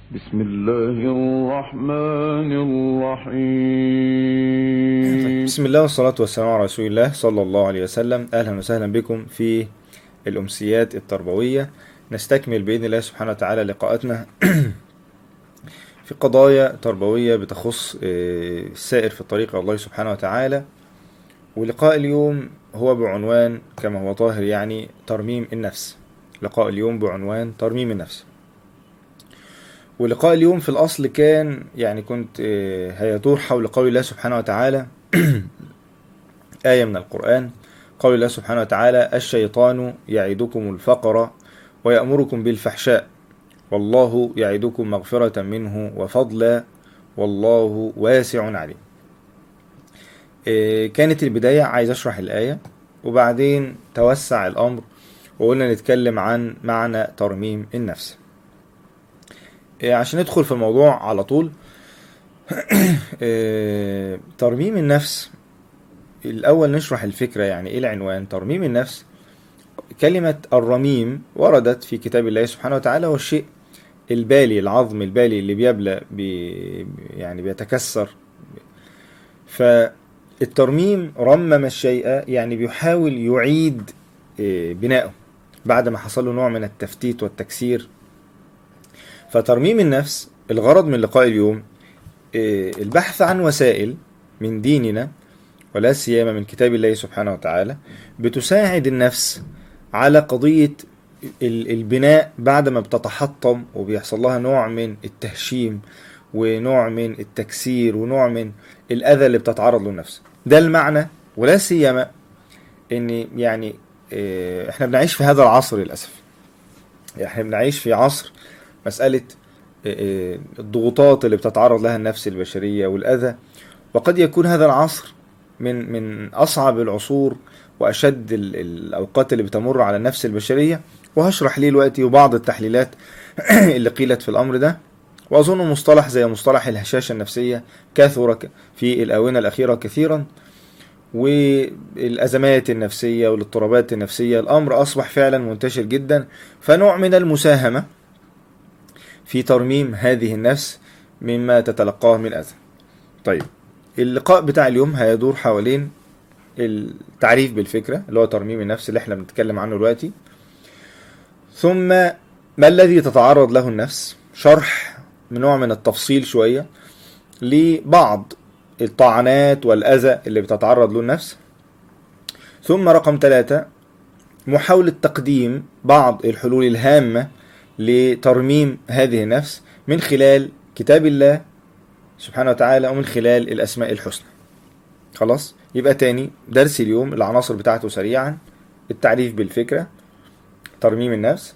بسم الله الرحمن الرحيم بسم الله والصلاة والسلام على رسول الله صلى الله عليه وسلم أهلا وسهلا بكم في الأمسيات التربوية نستكمل بإذن الله سبحانه وتعالى لقاءاتنا في قضايا تربوية بتخص آه، السائر في الطريق إلى الله سبحانه وتعالى ولقاء اليوم هو بعنوان كما هو ظاهر يعني ترميم النفس لقاء اليوم بعنوان ترميم النفس ولقاء اليوم في الأصل كان يعني كنت آه، هيدور حول قول الله سبحانه وتعالى آية من القرآن قول الله سبحانه وتعالى الشيطان يعدكم الفقر ويأمركم بالفحشاء والله يعدكم مغفرة منه وفضلا والله واسع عليم آه، كانت البداية عايز أشرح الآية وبعدين توسع الأمر وقلنا نتكلم عن معنى ترميم النفس آه، عشان ندخل في الموضوع على طول آه، ترميم النفس الأول نشرح الفكرة يعني إيه العنوان ترميم النفس كلمة الرميم وردت في كتاب الله سبحانه وتعالى والشيء البالي العظم البالي اللي بيبلى بي يعني بيتكسر فالترميم رمم الشيء يعني بيحاول يعيد آه، بناءه بعد ما حصل له نوع من التفتيت والتكسير فترميم النفس الغرض من لقاء اليوم آه، البحث عن وسائل من ديننا ولا سيما من كتاب الله سبحانه وتعالى بتساعد النفس على قضية ال- البناء بعد ما بتتحطم وبيحصل لها نوع من التهشيم ونوع من التكسير ونوع من الأذى اللي بتتعرض له النفس ده المعنى ولا سيما ان يعني آه، احنا بنعيش في هذا العصر للأسف يعني احنا بنعيش في عصر مسألة آه، آه، الضغوطات اللي بتتعرض لها النفس البشرية والأذى وقد يكون هذا العصر من من أصعب العصور وأشد ال- الأوقات اللي بتمر على النفس البشرية وهشرح ليه دلوقتي وبعض التحليلات اللي قيلت في الأمر ده وأظن مصطلح زي مصطلح الهشاشة النفسية كثر ك- في الآونة الأخيرة كثيرا والأزمات النفسية والاضطرابات النفسية الأمر أصبح فعلا منتشر جدا فنوع من المساهمة في ترميم هذه النفس مما تتلقاه من أذى طيب اللقاء بتاع اليوم هيدور حوالين التعريف بالفكرة اللي هو ترميم النفس اللي احنا بنتكلم عنه دلوقتي ثم ما الذي تتعرض له النفس شرح من نوع من التفصيل شوية لبعض الطعنات والأذى اللي بتتعرض له النفس ثم رقم ثلاثة محاولة تقديم بعض الحلول الهامة لترميم هذه النفس من خلال كتاب الله سبحانه وتعالى ومن خلال الأسماء الحسنى خلاص يبقى تاني درس اليوم العناصر بتاعته سريعا التعريف بالفكرة ترميم النفس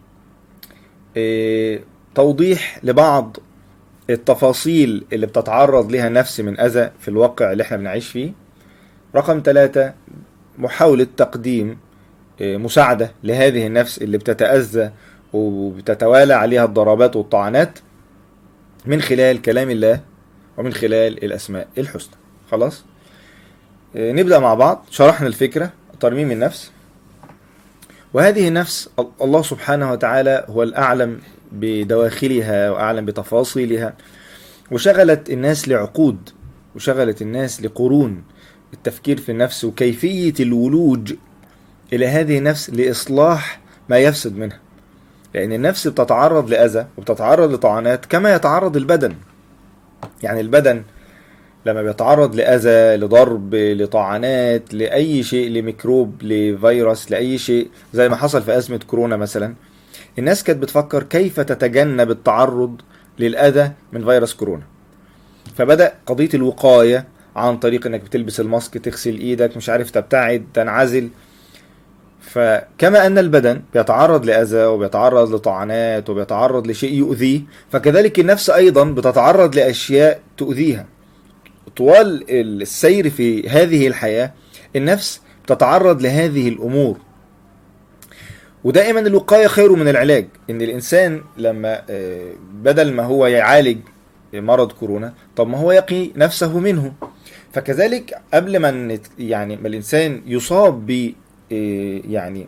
إيه، توضيح لبعض التفاصيل اللي بتتعرض لها النفس من أذى في الواقع اللي احنا بنعيش فيه رقم ثلاثة محاولة تقديم إيه، مساعدة لهذه النفس اللي بتتأذى وبتتوالى عليها الضربات والطعنات من خلال كلام الله ومن خلال الأسماء الحسنى خلاص آه، نبدأ مع بعض شرحنا الفكرة ترميم النفس وهذه النفس ال- الله سبحانه وتعالى هو الأعلم بدواخلها وأعلم بتفاصيلها وشغلت الناس لعقود وشغلت الناس لقرون التفكير في النفس وكيفية الولوج إلى هذه النفس لإصلاح ما يفسد منها لأن النفس بتتعرض لأذى وبتتعرض لطعنات كما يتعرض البدن يعني البدن لما بيتعرض لأذى لضرب لطعنات لأي شيء لميكروب لفيروس لأي شيء زي ما حصل في أزمة كورونا مثلا الناس كانت بتفكر كيف تتجنب التعرض للأذى من فيروس كورونا فبدأ قضية الوقاية عن طريق انك بتلبس الماسك تغسل ايدك مش عارف تبتعد تنعزل فكما ان البدن بيتعرض لاذى وبيتعرض لطعنات وبيتعرض لشيء يؤذيه فكذلك النفس ايضا بتتعرض لاشياء تؤذيها طوال السير في هذه الحياه النفس تتعرض لهذه الامور ودائما الوقايه خير من العلاج ان الانسان لما آه، بدل ما هو يعالج مرض كورونا طب ما هو يقي نفسه منه فكذلك قبل ما نت- يعني ما الانسان يصاب ب آه، يعني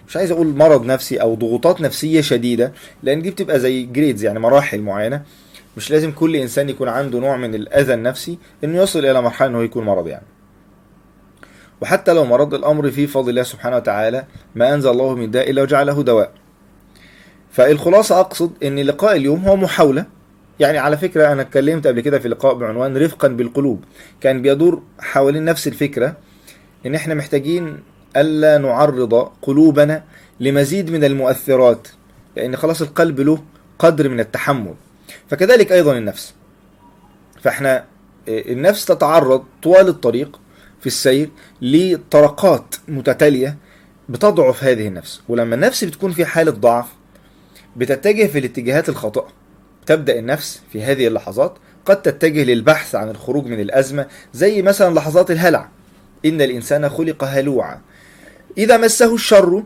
مش عايز اقول مرض نفسي او ضغوطات نفسيه شديده لان دي بتبقى زي جريدز يعني مراحل معينه مش لازم كل انسان يكون عنده نوع من الاذى النفسي انه يصل الى مرحله انه يكون مرض يعني وحتى لو مرض الامر في فضل الله سبحانه وتعالى ما انزل الله من داء الا وجعله دواء فالخلاصه اقصد ان لقاء اليوم هو محاوله يعني على فكره انا اتكلمت قبل كده في لقاء بعنوان رفقا بالقلوب كان بيدور حوالين نفس الفكره ان احنا محتاجين الا نعرض قلوبنا لمزيد من المؤثرات لان خلاص القلب له قدر من التحمل فكذلك ايضا النفس فاحنا النفس تتعرض طوال الطريق في السير لطرقات متتاليه بتضعف هذه النفس ولما النفس بتكون في حاله ضعف بتتجه في الاتجاهات الخاطئه تبدا النفس في هذه اللحظات قد تتجه للبحث عن الخروج من الازمه زي مثلا لحظات الهلع ان الانسان خلق هلوعا اذا مسه الشر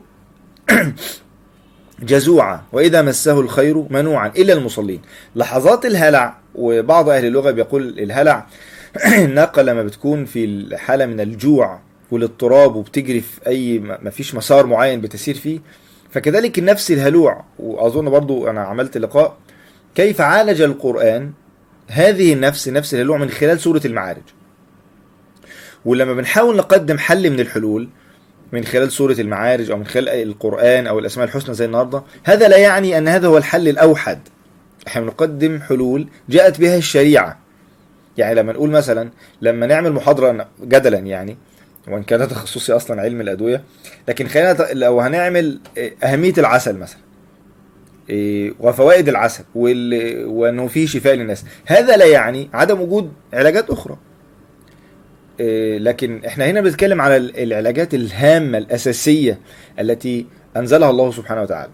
جزوعا واذا مسه الخير منوعا الا المصلين لحظات الهلع وبعض اهل اللغه بيقول الهلع الناقه لما بتكون في حاله من الجوع والاضطراب وبتجري في اي ما فيش مسار معين بتسير فيه فكذلك النفس الهلوع واظن برضو انا عملت لقاء كيف عالج القران هذه النفس نفس الهلوع من خلال سوره المعارج ولما بنحاول نقدم حل من الحلول من خلال سورة المعارج أو من خلال القرآن أو الأسماء الحسنى زي النهاردة هذا لا يعني أن هذا هو الحل الأوحد احنا بنقدم حلول جاءت بها الشريعة يعني لما نقول مثلا لما نعمل محاضرة جدلا يعني وان كان تخصصي اصلا علم الادويه لكن خلينا لو هنعمل اهميه العسل مثلا وفوائد العسل وانه فيه شفاء للناس هذا لا يعني عدم وجود علاجات اخرى لكن احنا هنا بنتكلم على العلاجات الهامة الأساسية التي أنزلها الله سبحانه وتعالى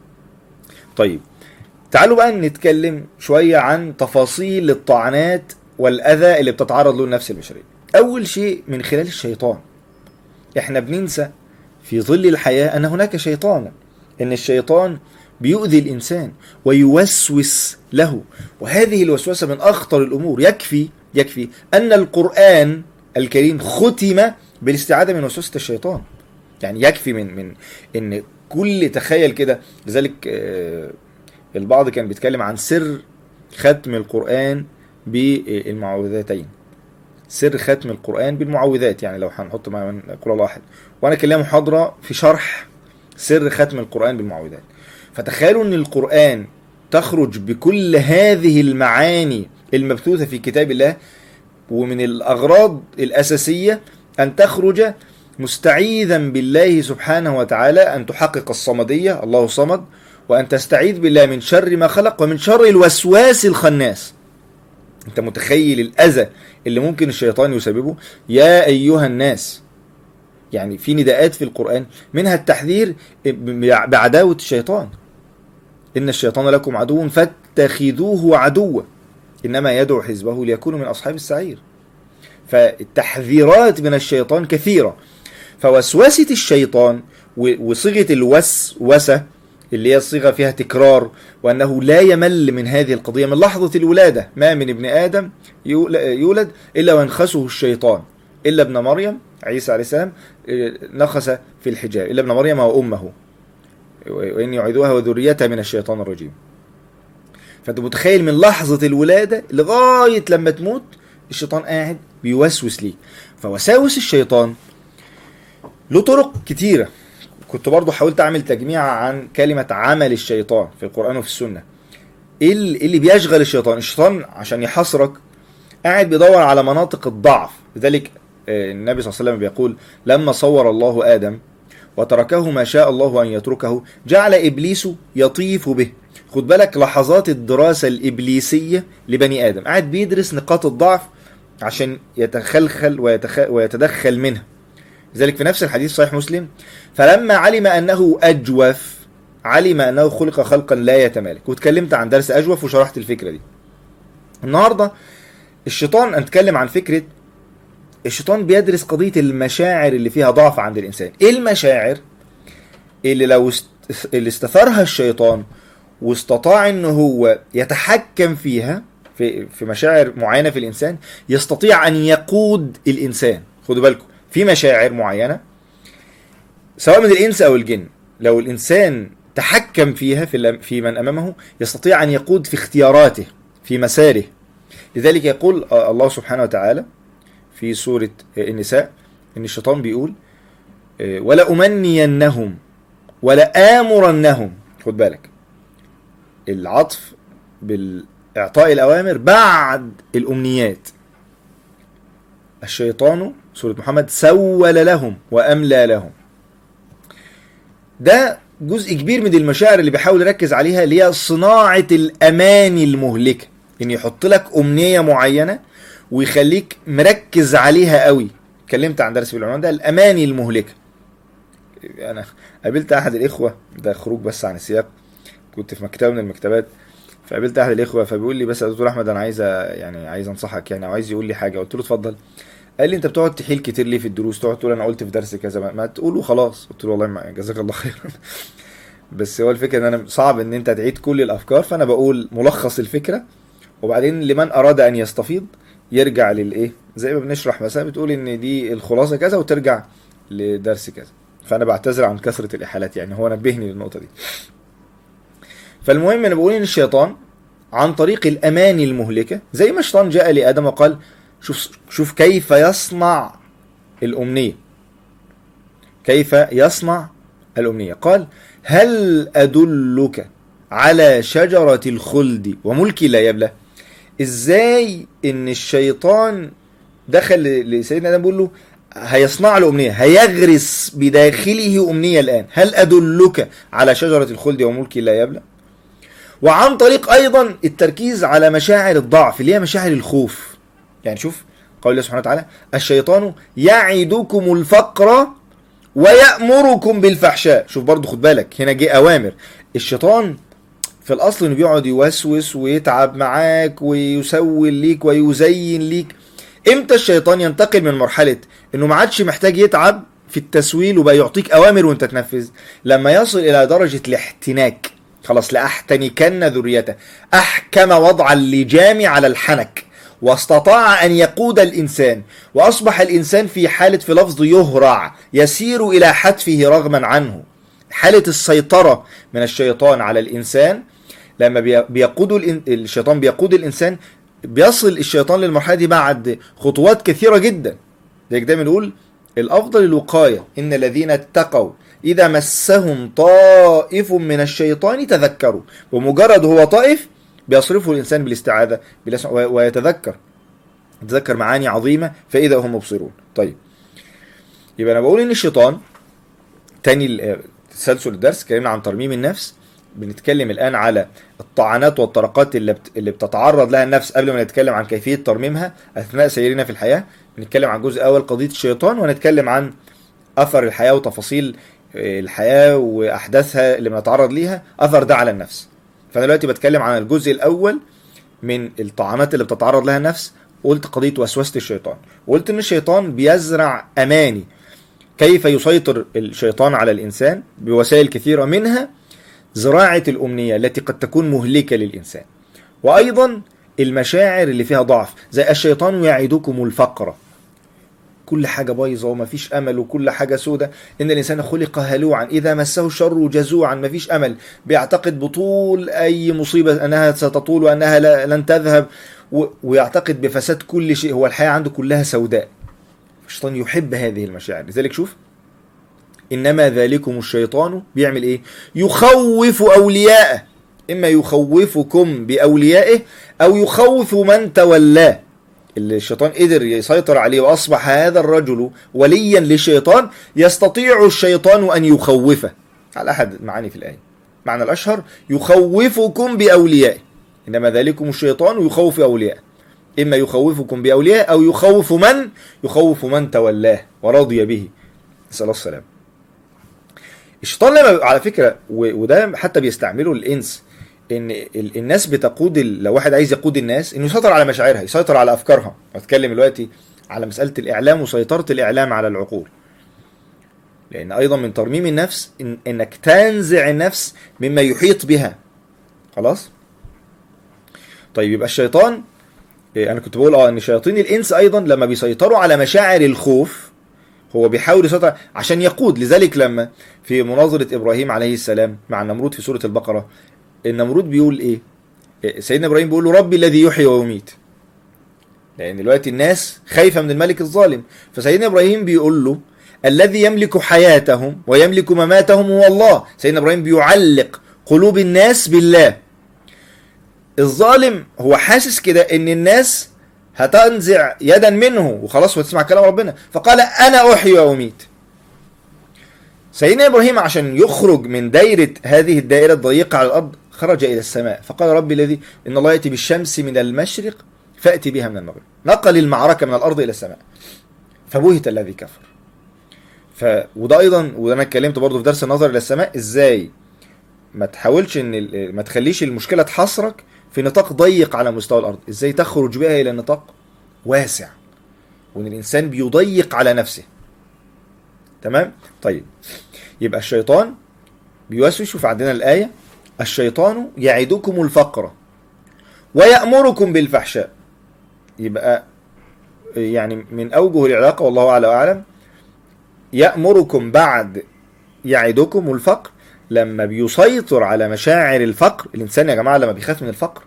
طيب تعالوا بقى نتكلم شوية عن تفاصيل الطعنات والأذى اللي بتتعرض له النفس البشرية أول شيء من خلال الشيطان احنا بننسى في ظل الحياة أن هناك شيطانا أن الشيطان بيؤذي الإنسان ويوسوس له وهذه الوسوسة من أخطر الأمور يكفي يكفي أن القرآن الكريم ختم بالاستعاذة من وسوسة الشيطان يعني يكفي من من ان كل تخيل كده لذلك البعض كان بيتكلم عن سر ختم القرآن بالمعوذتين سر ختم القرآن بالمعوذات يعني لو هنحط مع قول الله احد وانا كان ليا محاضرة في شرح سر ختم القرآن بالمعوذات فتخيلوا ان القرآن تخرج بكل هذه المعاني المبثوثة في كتاب الله ومن الأغراض الأساسية أن تخرج مستعيذا بالله سبحانه وتعالى أن تحقق الصمدية الله صمد وأن تستعيذ بالله من شر ما خلق ومن شر الوسواس الخناس أنت متخيل الأذى اللي ممكن الشيطان يسببه يا أيها الناس يعني في نداءات في القرآن منها التحذير بعداوة الشيطان إن الشيطان لكم عدو فاتخذوه عدوا إنما يدعو حزبه ليكونوا من أصحاب السعير فالتحذيرات من الشيطان كثيرة فوسوسة الشيطان وصيغة الوسوسة اللي هي صيغة فيها تكرار وأنه لا يمل من هذه القضية من لحظة الولادة ما من ابن آدم يولد إلا وينخسه الشيطان إلا ابن مريم عيسى عليه السلام نخس في الحجاب إلا ابن مريم وأمه وإن يعيدوها وذريتها من الشيطان الرجيم فانت متخيل من لحظة الولادة لغاية لما تموت الشيطان قاعد بيوسوس ليك فوساوس الشيطان له طرق كتيرة كنت برضو حاولت اعمل تجميع عن كلمة عمل الشيطان في القرآن وفي السنة ايه اللي بيشغل الشيطان الشيطان عشان يحصرك قاعد بيدور على مناطق الضعف لذلك النبي صلى الله عليه وسلم بيقول لما صور الله آدم وتركه ما شاء الله أن يتركه جعل إبليس يطيف به خد بالك لحظات الدراسة الإبليسية لبني آدم قاعد بيدرس نقاط الضعف عشان يتخلخل ويتخ... ويتدخل منها لذلك في نفس الحديث صحيح مسلم فلما علم أنه أجوف علم أنه خلق خلقا لا يتمالك واتكلمت عن درس أجوف وشرحت الفكرة دي النهاردة الشيطان أنتكلم عن فكرة الشيطان بيدرس قضية المشاعر اللي فيها ضعف عند الإنسان إيه المشاعر اللي لو است... اللي استثارها الشيطان واستطاع ان هو يتحكم فيها في في مشاعر معينه في الانسان يستطيع ان يقود الانسان خدوا بالكم في مشاعر معينه سواء من الانس او الجن لو الانسان تحكم فيها في الأم- في من امامه يستطيع ان يقود في اختياراته في مساره لذلك يقول آه، الله سبحانه وتعالى في سورة آه، النساء ان الشيطان بيقول آه، ولا امنينهم ولا امرنهم خد بالك العطف بالاعطاء الاوامر بعد الامنيات الشيطان سورة محمد سول لهم واملى لهم ده جزء كبير من المشاعر اللي بيحاول يركز عليها اللي هي صناعة الأماني المهلكة إن يحط لك أمنية معينة ويخليك مركز عليها قوي اتكلمت عن درس بالعنوان ده الأماني المهلكة أنا قابلت أحد الإخوة ده خروج بس عن السياق كنت في مكتبة من المكتبات فقابلت أحد الإخوة فبيقول لي بس يا دكتور أحمد أنا عايز أ- يعني عايز أنصحك يعني أو عايز يقول لي حاجة قلت له اتفضل قال لي انت بتقعد تحيل كتير ليه في الدروس تقعد تقول انا قلت في درس كذا ما, ما تقول وخلاص قلت له والله ما جزاك الله خيرا بس هو الفكره ان انا صعب ان انت تعيد كل الافكار فانا بقول ملخص الفكره وبعدين لمن اراد ان يستفيض يرجع للايه زي ما بنشرح مثلا بتقول ان دي الخلاصه كذا وترجع لدرس كذا فانا بعتذر عن كثره الاحالات يعني هو نبهني للنقطه دي فالمهم انا بقول ان الشيطان عن طريق الاماني المهلكه زي ما الشيطان جاء لادم وقال شوف شوف كيف يصنع الامنيه كيف يصنع الامنيه قال هل ادلك على شجره الخلد وملك لا يبلى ازاي ان الشيطان دخل لسيدنا ادم بيقول له هيصنع له امنيه هيغرس بداخله امنيه الان هل ادلك على شجره الخلد وملك لا يبلى وعن طريق ايضا التركيز على مشاعر الضعف اللي هي مشاعر الخوف يعني شوف قول الله سبحانه وتعالى الشيطان يعدكم الفقر ويأمركم بالفحشاء شوف برضو خد بالك هنا جه أوامر الشيطان في الأصل إنه بيقعد يوسوس ويتعب معاك ويسول ليك ويزين ليك إمتى الشيطان ينتقل من مرحلة إنه ما عادش محتاج يتعب في التسويل وبقى يعطيك أوامر وأنت تنفذ لما يصل إلى درجة الاحتناك خلاص لأحتنكن ذريته أحكم وضع اللجام على الحنك واستطاع أن يقود الإنسان وأصبح الإنسان في حالة في لفظ يهرع يسير إلى حتفه رغما عنه حالة السيطرة من الشيطان على الإنسان لما بي- بيقود الإن- الشيطان بيقود الإنسان بيصل الشيطان للمرحلة دي بعد خطوات كثيرة جدا لذلك دايما نقول الأفضل الوقاية إن الذين اتقوا إذا مسهم طائف من الشيطان تذكروا ومجرد هو طائف بيصرفه الإنسان بالاستعاذة بالأسماء- و- ويتذكر يتذكر معاني عظيمة فإذا هم مبصرون طيب يبقى أنا بقول إن الشيطان تاني ال- تسلسل الدرس اتكلمنا عن ترميم النفس بنتكلم الآن على الطعنات والطرقات اللي بت- اللي بتتعرض لها النفس قبل ما نتكلم عن كيفية ترميمها أثناء سيرنا في الحياة بنتكلم عن جزء أول قضية الشيطان ونتكلم عن أثر الحياة وتفاصيل آه، الحياة وأحداثها اللي بنتعرض ليها أثر ده على النفس فأنا دلوقتي بتكلم عن الجزء الأول من الطعنات اللي بتتعرض لها النفس قلت قضية وسوسة الشيطان وقلت إن الشيطان بيزرع أماني كيف يسيطر الشيطان على الإنسان بوسائل كثيرة منها زراعة الأمنية التي قد تكون مهلكة للإنسان وأيضا المشاعر اللي فيها ضعف زي الشيطان يعدكم الفقر كل حاجة بايظة ومفيش أمل وكل حاجة سودة إن الإنسان خلق هلوعا إذا مسه الشر جزوعا مفيش أمل بيعتقد بطول أي مصيبة أنها ستطول وأنها لا- لن تذهب و- ويعتقد بفساد كل شيء هو الحياة عنده كلها سوداء الشيطان يحب هذه المشاعر لذلك شوف إنما ذلكم الشيطان بيعمل إيه يخوف أولياءه إما يخوفكم بأوليائه أو يخوف من تولاه اللي الشيطان قدر يسيطر عليه وأصبح هذا الرجل وليا للشيطان يستطيع الشيطان أن يخوفه على أحد معاني في الآية معنى الأشهر يخوفكم بأوليائه إنما ذلكم الشيطان يخوف أوليائه إما يخوفكم بأوليائه أو يخوف من يخوف من تولاه ورضي به نسأل الله السلامة الشيطان لما على فكرة و- وده حتى بيستعمله الإنس ان ال- الناس بتقود ال- لو واحد عايز يقود الناس انه يسيطر على مشاعرها يسيطر على افكارها بتكلم دلوقتي على مساله الاعلام وسيطره الاعلام على العقول لان ايضا من ترميم النفس إن انك تنزع النفس مما يحيط بها خلاص طيب يبقى الشيطان إيه، انا كنت بقول اه ان شياطين الانس ايضا لما بيسيطروا على مشاعر الخوف هو بيحاول يسيطر عشان يقود لذلك لما في مناظرة إبراهيم عليه السلام مع النمرود في سورة البقرة النمرود بيقول إيه إيه، سيدنا إبراهيم بيقول له ربي الذي يحيي ويميت لأن دلوقتي الناس خايفة من الملك الظالم فسيدنا إبراهيم بيقول له الذي يملك حياتهم ويملك مماتهم هو الله سيدنا إبراهيم بيعلق قلوب الناس بالله الظالم هو حاسس كده ان الناس هتنزع يدا منه وخلاص وتسمع كلام ربنا فقال انا احيي واميت سيدنا ابراهيم عشان يخرج من دايره هذه الدائره الضيقه على الارض خرج الى السماء فقال ربي الذي ان الله ياتي بالشمس من المشرق فاتي بها من المغرب نقل المعركه من الارض الى السماء فبهت الذي كفر ف وده ايضا وده انا اتكلمت برضه في درس النظر الى السماء ازاي ما تحاولش ان ال- ما تخليش المشكله تحصرك في نطاق ضيق على مستوى الارض ازاي تخرج بها الى نطاق واسع وان الانسان بيضيق على نفسه تمام طيب يبقى الشيطان بيوسوس شوف عندنا الايه الشيطان يعدكم الفقر ويأمركم بالفحشاء يبقى يعني من اوجه العلاقه والله اعلى واعلم يأمركم بعد يعدكم الفقر لما بيسيطر على مشاعر الفقر الانسان يا جماعه لما بيخاف من الفقر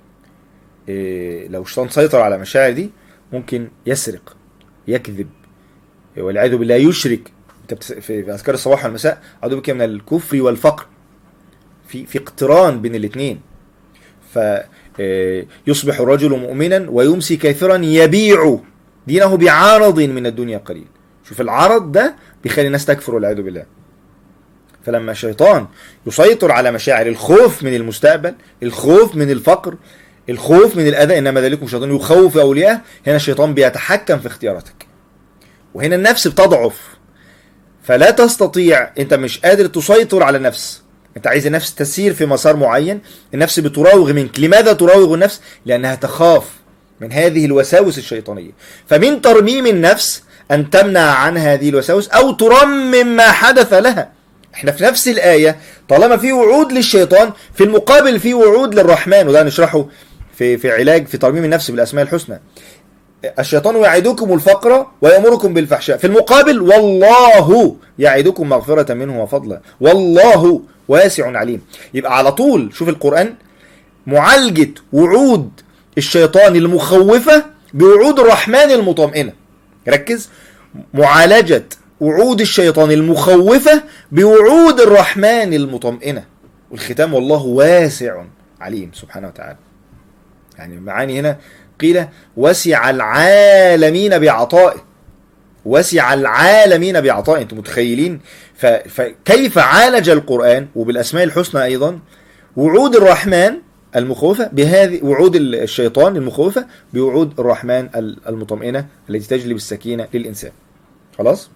إيه لو الشيطان سيطر على المشاعر دي ممكن يسرق يكذب والعياذ بالله يشرك انت بتس... في في اذكار الصباح والمساء اعوذ بك من الكفر والفقر في في اقتران بين الاثنين ف إيه، يصبح الرجل مؤمنا ويمسي كافرا يبيع دينه بعرض من الدنيا قليل شوف العرض ده بيخلي الناس تكفر والعياذ بالله فلما الشيطان يسيطر على مشاعر الخوف من المستقبل الخوف من الفقر الخوف من الاذى انما ذلكم الشيطان يخوف اولياءه هنا الشيطان بيتحكم في اختياراتك وهنا النفس بتضعف فلا تستطيع انت مش قادر تسيطر على النفس انت عايز النفس تسير في مسار معين النفس بتراوغ منك لماذا تراوغ النفس لانها تخاف من هذه الوساوس الشيطانيه فمن ترميم النفس ان تمنع عن هذه الوساوس او ترمم ما حدث لها احنا في نفس الآية طالما في وعود للشيطان في المقابل في وعود للرحمن وده نشرحه في في علاج في ترميم النفس بالأسماء الحسنى الشيطان يعدكم الفقر ويأمركم بالفحشاء في المقابل والله يعدكم مغفرة منه وفضلا والله واسع عليم يبقى على طول شوف القرآن معالجة وعود الشيطان المخوفة بوعود الرحمن المطمئنة ركز معالجة وعود الشيطان المخوفة بوعود الرحمن المطمئنة والختام والله واسع عليم سبحانه وتعالى يعني المعاني هنا قيل وسع العالمين بعطائه وسع العالمين بعطائه انتم متخيلين ف... فكيف عالج القرآن وبالأسماء الحسنى أيضا وعود الرحمن المخوفة بهذه وعود الشيطان المخوفة بوعود الرحمن المطمئنة التي تجلب السكينة للإنسان خلاص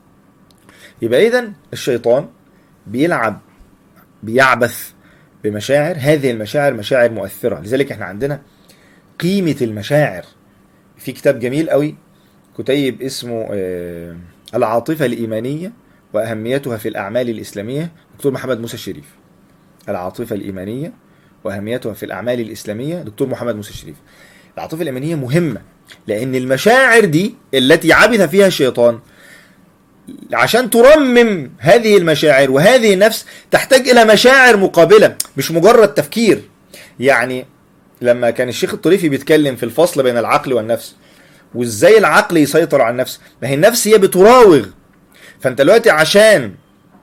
يبقى إذا الشيطان بيلعب بيعبث بمشاعر هذه المشاعر مشاعر مؤثرة لذلك احنا عندنا قيمة المشاعر في كتاب جميل قوي كتيب اسمه آه، العاطفة الإيمانية وأهميتها في الأعمال الإسلامية دكتور محمد موسى الشريف العاطفة الإيمانية وأهميتها في الأعمال الإسلامية دكتور محمد موسى الشريف العاطفة الإيمانية مهمة لأن المشاعر دي التي عبث فيها الشيطان عشان ترمم هذه المشاعر وهذه النفس تحتاج إلى مشاعر مقابلة مش مجرد تفكير يعني لما كان الشيخ الطريفي بيتكلم في الفصل بين العقل والنفس وازاي العقل يسيطر على النفس ما هي النفس هي بتراوغ فانت دلوقتي عشان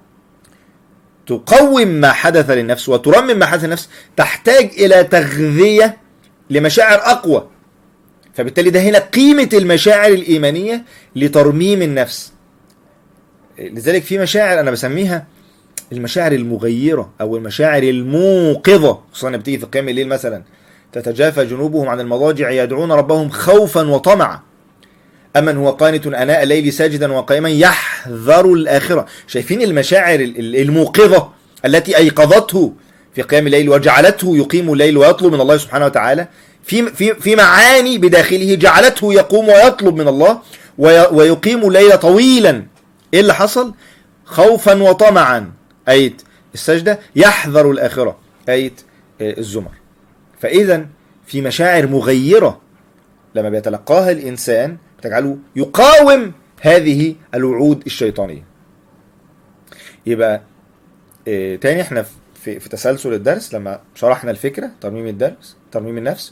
تقوم ما حدث للنفس وترمم ما حدث للنفس تحتاج الى تغذية لمشاعر اقوى فبالتالي ده هنا قيمة المشاعر الايمانية لترميم النفس لذلك في مشاعر انا بسميها المشاعر المغيرة او المشاعر الموقظة خصوصا لما بتيجي في قيام الليل مثلا تتجافى جنوبهم عن المضاجع يدعون ربهم خوفا وطمعا أمن هو قانت أناء الليل ساجدا وقائما يحذر الآخرة شايفين المشاعر الموقظة التي أيقظته في قيام الليل وجعلته يقيم الليل ويطلب من الله سبحانه وتعالى في في في معاني بداخله جعلته يقوم ويطلب من الله ويقيم الليل طويلا ايه اللي حصل خوفا وطمعا آية السجدة يحذر الآخرة آية الزمر فإذا في مشاعر مغيرة لما بيتلقاها الإنسان بتجعله يقاوم هذه الوعود الشيطانية يبقى آه، تاني احنا في, في تسلسل الدرس لما شرحنا الفكرة ترميم الدرس ترميم النفس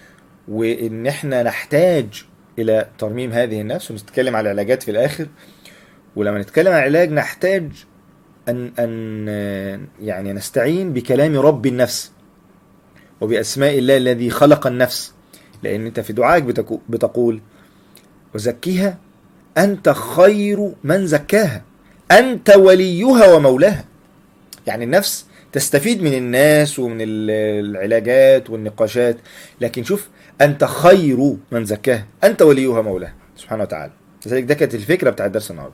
وان احنا نحتاج الى ترميم هذه النفس ونتكلم على العلاجات في الاخر ولما نتكلم عن العلاج نحتاج ان ان آه، يعني نستعين بكلام رب النفس وباسماء الله الذي خلق النفس لان انت في دعائك بتكو- بتقول وزكيها انت خير من زكاها انت وليها ومولاها يعني النفس تستفيد من الناس ومن ال- العلاجات والنقاشات لكن شوف انت خير من زكاها انت وليها مولاها سبحانه وتعالى لذلك ده كانت الفكره بتاعت درس النهارده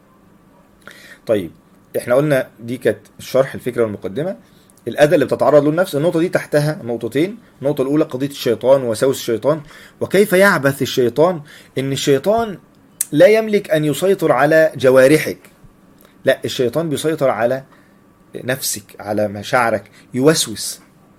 طيب احنا قلنا دي كانت الشرح الفكره والمقدمه الاذى اللي بتتعرض له النفس النقطه دي تحتها نقطتين النقطه الاولى قضيه الشيطان ووساوس الشيطان وكيف يعبث الشيطان ان الشيطان لا يملك ان يسيطر على جوارحك لا الشيطان بيسيطر على نفسك على مشاعرك يوسوس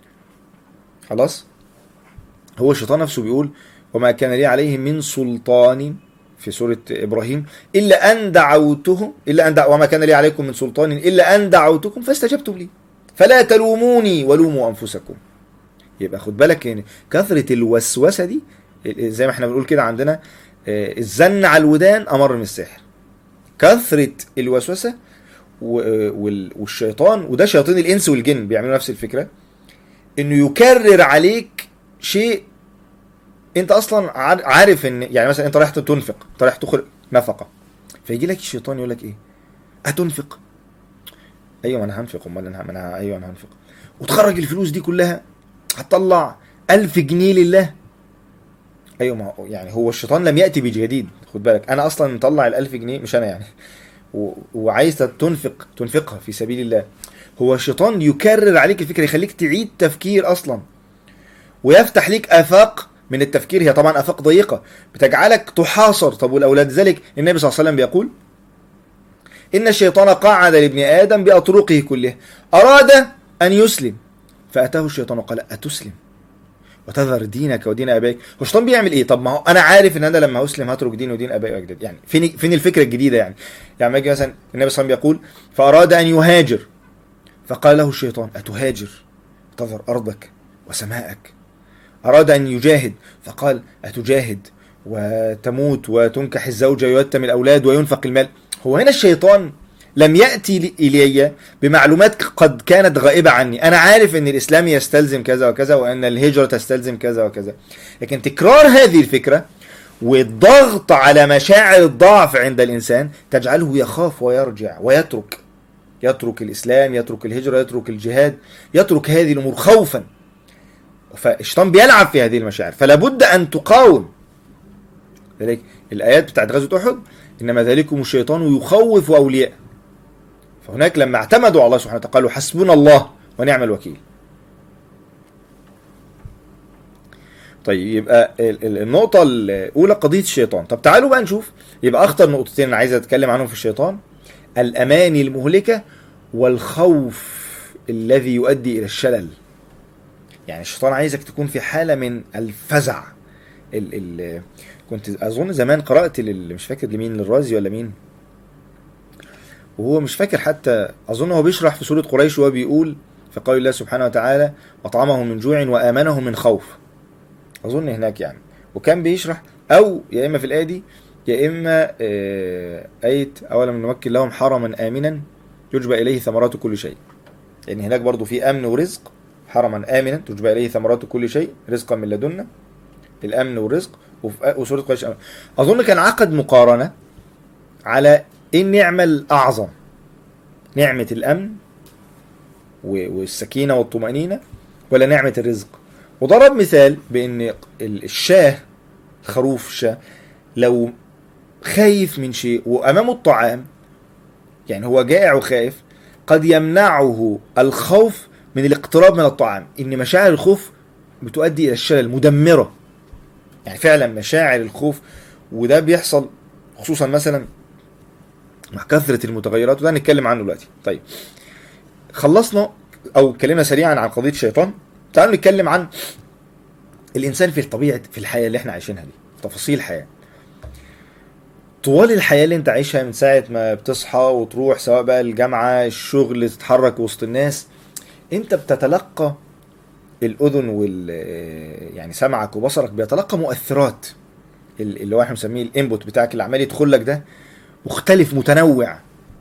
خلاص هو الشيطان نفسه بيقول وما كان لي عليهم من سلطان في سورة إبراهيم إلا أن دعوتهم إلا أن دع... وما كان لي عليكم من سلطان إلا أن دعوتكم فاستجبتم لي فلا تلوموني ولوموا أنفسكم يبقى خد بالك ان كثرة الوسوسة دي زي ما احنا بنقول كده عندنا آه، الزن على الودان أمر من السحر كثرة الوسوسة و- وال- والشيطان وده شياطين الإنس والجن بيعملوا نفس الفكرة إنه يكرر عليك شيء انت اصلا عار- عارف ان يعني مثلا انت رايح تنفق انت رايح تخرج نفقه فيجي لك الشيطان يقول لك ايه هتنفق ايوه ما انا هنفق امال انا ما انا ايوه انا هنفق وتخرج الفلوس دي كلها هتطلع ألف جنيه لله ايوه ما هو يعني هو الشيطان لم ياتي بجديد خد بالك انا اصلا مطلع الألف جنيه مش انا يعني و... وعايز تنفق تنفقها في سبيل الله هو الشيطان يكرر عليك الفكره يخليك تعيد تفكير اصلا ويفتح ليك افاق من التفكير هي طبعا افاق ضيقه بتجعلك تحاصر طب والاولاد ذلك النبي صلى الله عليه وسلم بيقول ان الشيطان قعد لابن ادم باطرقه كلها اراد ان يسلم فاتاه الشيطان وقال اتسلم وتذر دينك ودين ابائك هو الشيطان بيعمل ايه طب ما هو انا عارف ان انا لما اسلم هترك دين ودين ابائي واجدادي يعني فين فين الفكره الجديده يعني يعني ما يجي مثلا النبي صلى الله عليه وسلم بيقول فاراد ان يهاجر فقال له الشيطان اتهاجر تذر ارضك وسماءك أراد أن يجاهد فقال أتجاهد وتموت وتنكح الزوجة ويتم الأولاد وينفق المال هو هنا الشيطان لم يأتي لي- إلي بمعلومات قد كانت غائبة عني أنا عارف أن الإسلام يستلزم كذا وكذا وأن الهجرة تستلزم كذا وكذا لكن تكرار هذه الفكرة والضغط على مشاعر الضعف عند الإنسان تجعله يخاف ويرجع ويترك يترك الإسلام يترك الهجرة يترك الجهاد يترك هذه الأمور خوفا فالشيطان بيلعب في هذه المشاعر فلا بد ان تقاوم لذلك الايات بتاعت غزوه احد انما ذلكم الشيطان يخوف اولياء فهناك لما اعتمدوا على الله سبحانه وتعالى قالوا حسبنا الله ونعم الوكيل طيب يبقى ال- ال- النقطة الأولى قضية الشيطان، طب تعالوا بقى نشوف يبقى أخطر نقطتين أنا عايز أتكلم عنهم في الشيطان الأماني المهلكة والخوف الذي يؤدي إلى الشلل. يعني الشيطان عايزك تكون في حالة من الفزع ال ال كنت أظن زمان قرأت لل مش فاكر لمين للرازي ولا مين وهو مش فاكر حتى أظن هو بيشرح في سورة قريش وهو بيقول في قول الله سبحانه وتعالى أطعمهم من جوع وآمنهم من خوف أظن هناك يعني وكان بيشرح أو يا إما في الآية دي يا إما آه، آية أولم نمكن لهم حرما آمنا يجبى إليه ثمرات كل شيء لأن هناك برضو في أمن ورزق حرما آمنا تجبى إليه ثمرات كل شيء رزقا من لدنا الأمن والرزق وفي وسورة قريش أمن. أظن كان عقد مقارنة على إيه النعمة الأعظم نعمة الأمن و- والسكينة والطمأنينة ولا نعمة الرزق وضرب مثال بأن ال- الشاه خروف الشاه لو خايف من شيء وأمامه الطعام يعني هو جائع وخايف قد يمنعه الخوف من الاقتراب من الطعام ان مشاعر الخوف بتؤدي الى الشلل مدمره يعني فعلا مشاعر الخوف وده بيحصل خصوصا مثلا مع كثره المتغيرات وده هنتكلم عنه دلوقتي طيب خلصنا او اتكلمنا سريعا عن قضيه الشيطان تعالوا نتكلم عن الانسان في الطبيعه في الحياه اللي احنا عايشينها دي تفاصيل الحياه طوال الحياة اللي انت عايشها من ساعة ما بتصحى وتروح سواء بقى الجامعة الشغل تتحرك وسط الناس انت بتتلقى الاذن وال يعني سمعك وبصرك بيتلقى مؤثرات ال- اللي هو احنا بنسميه الانبوت بتاعك اللي عمال يدخل لك ده مختلف متنوع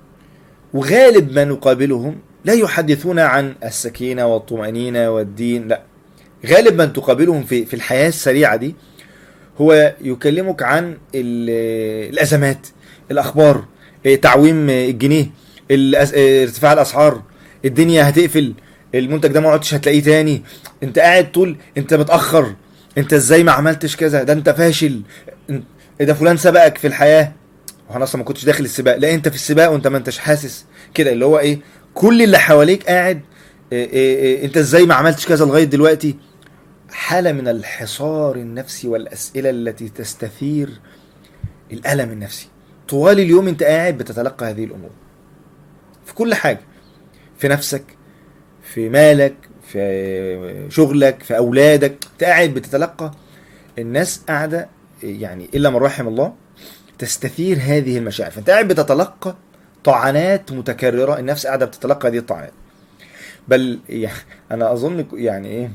وغالب ما نقابلهم لا يحدثون عن السكينة والطمأنينة والدين لا غالب من تقابلهم في في الحياة السريعة دي هو يكلمك عن ال- الأزمات الأخبار إيه، تعويم الجنيه الأس- إيه، ارتفاع الأسعار الدنيا هتقفل المنتج ده ما عدتش هتلاقيه تاني انت قاعد طول انت متأخر انت ازاي ما عملتش كذا ده انت فاشل انت- ده فلان سبقك في الحياة وانا اصلا ما كنتش داخل السباق لا انت في السباق وانت ما انتش حاسس كده اللي هو ايه كل اللي حواليك قاعد إيه إيه إيه انت ازاي ما عملتش كذا لغايه دلوقتي حاله من الحصار النفسي والاسئله التي تستثير الالم النفسي طوال اليوم انت قاعد بتتلقى هذه الامور في كل حاجه في نفسك في مالك في شغلك في اولادك انت قاعد بتتلقى الناس قاعده يعني الا من رحم الله تستثير هذه المشاعر فانت قاعد بتتلقى طعنات متكرره النفس قاعده بتتلقى هذه الطعنات بل يعني انا اظن يعني ايه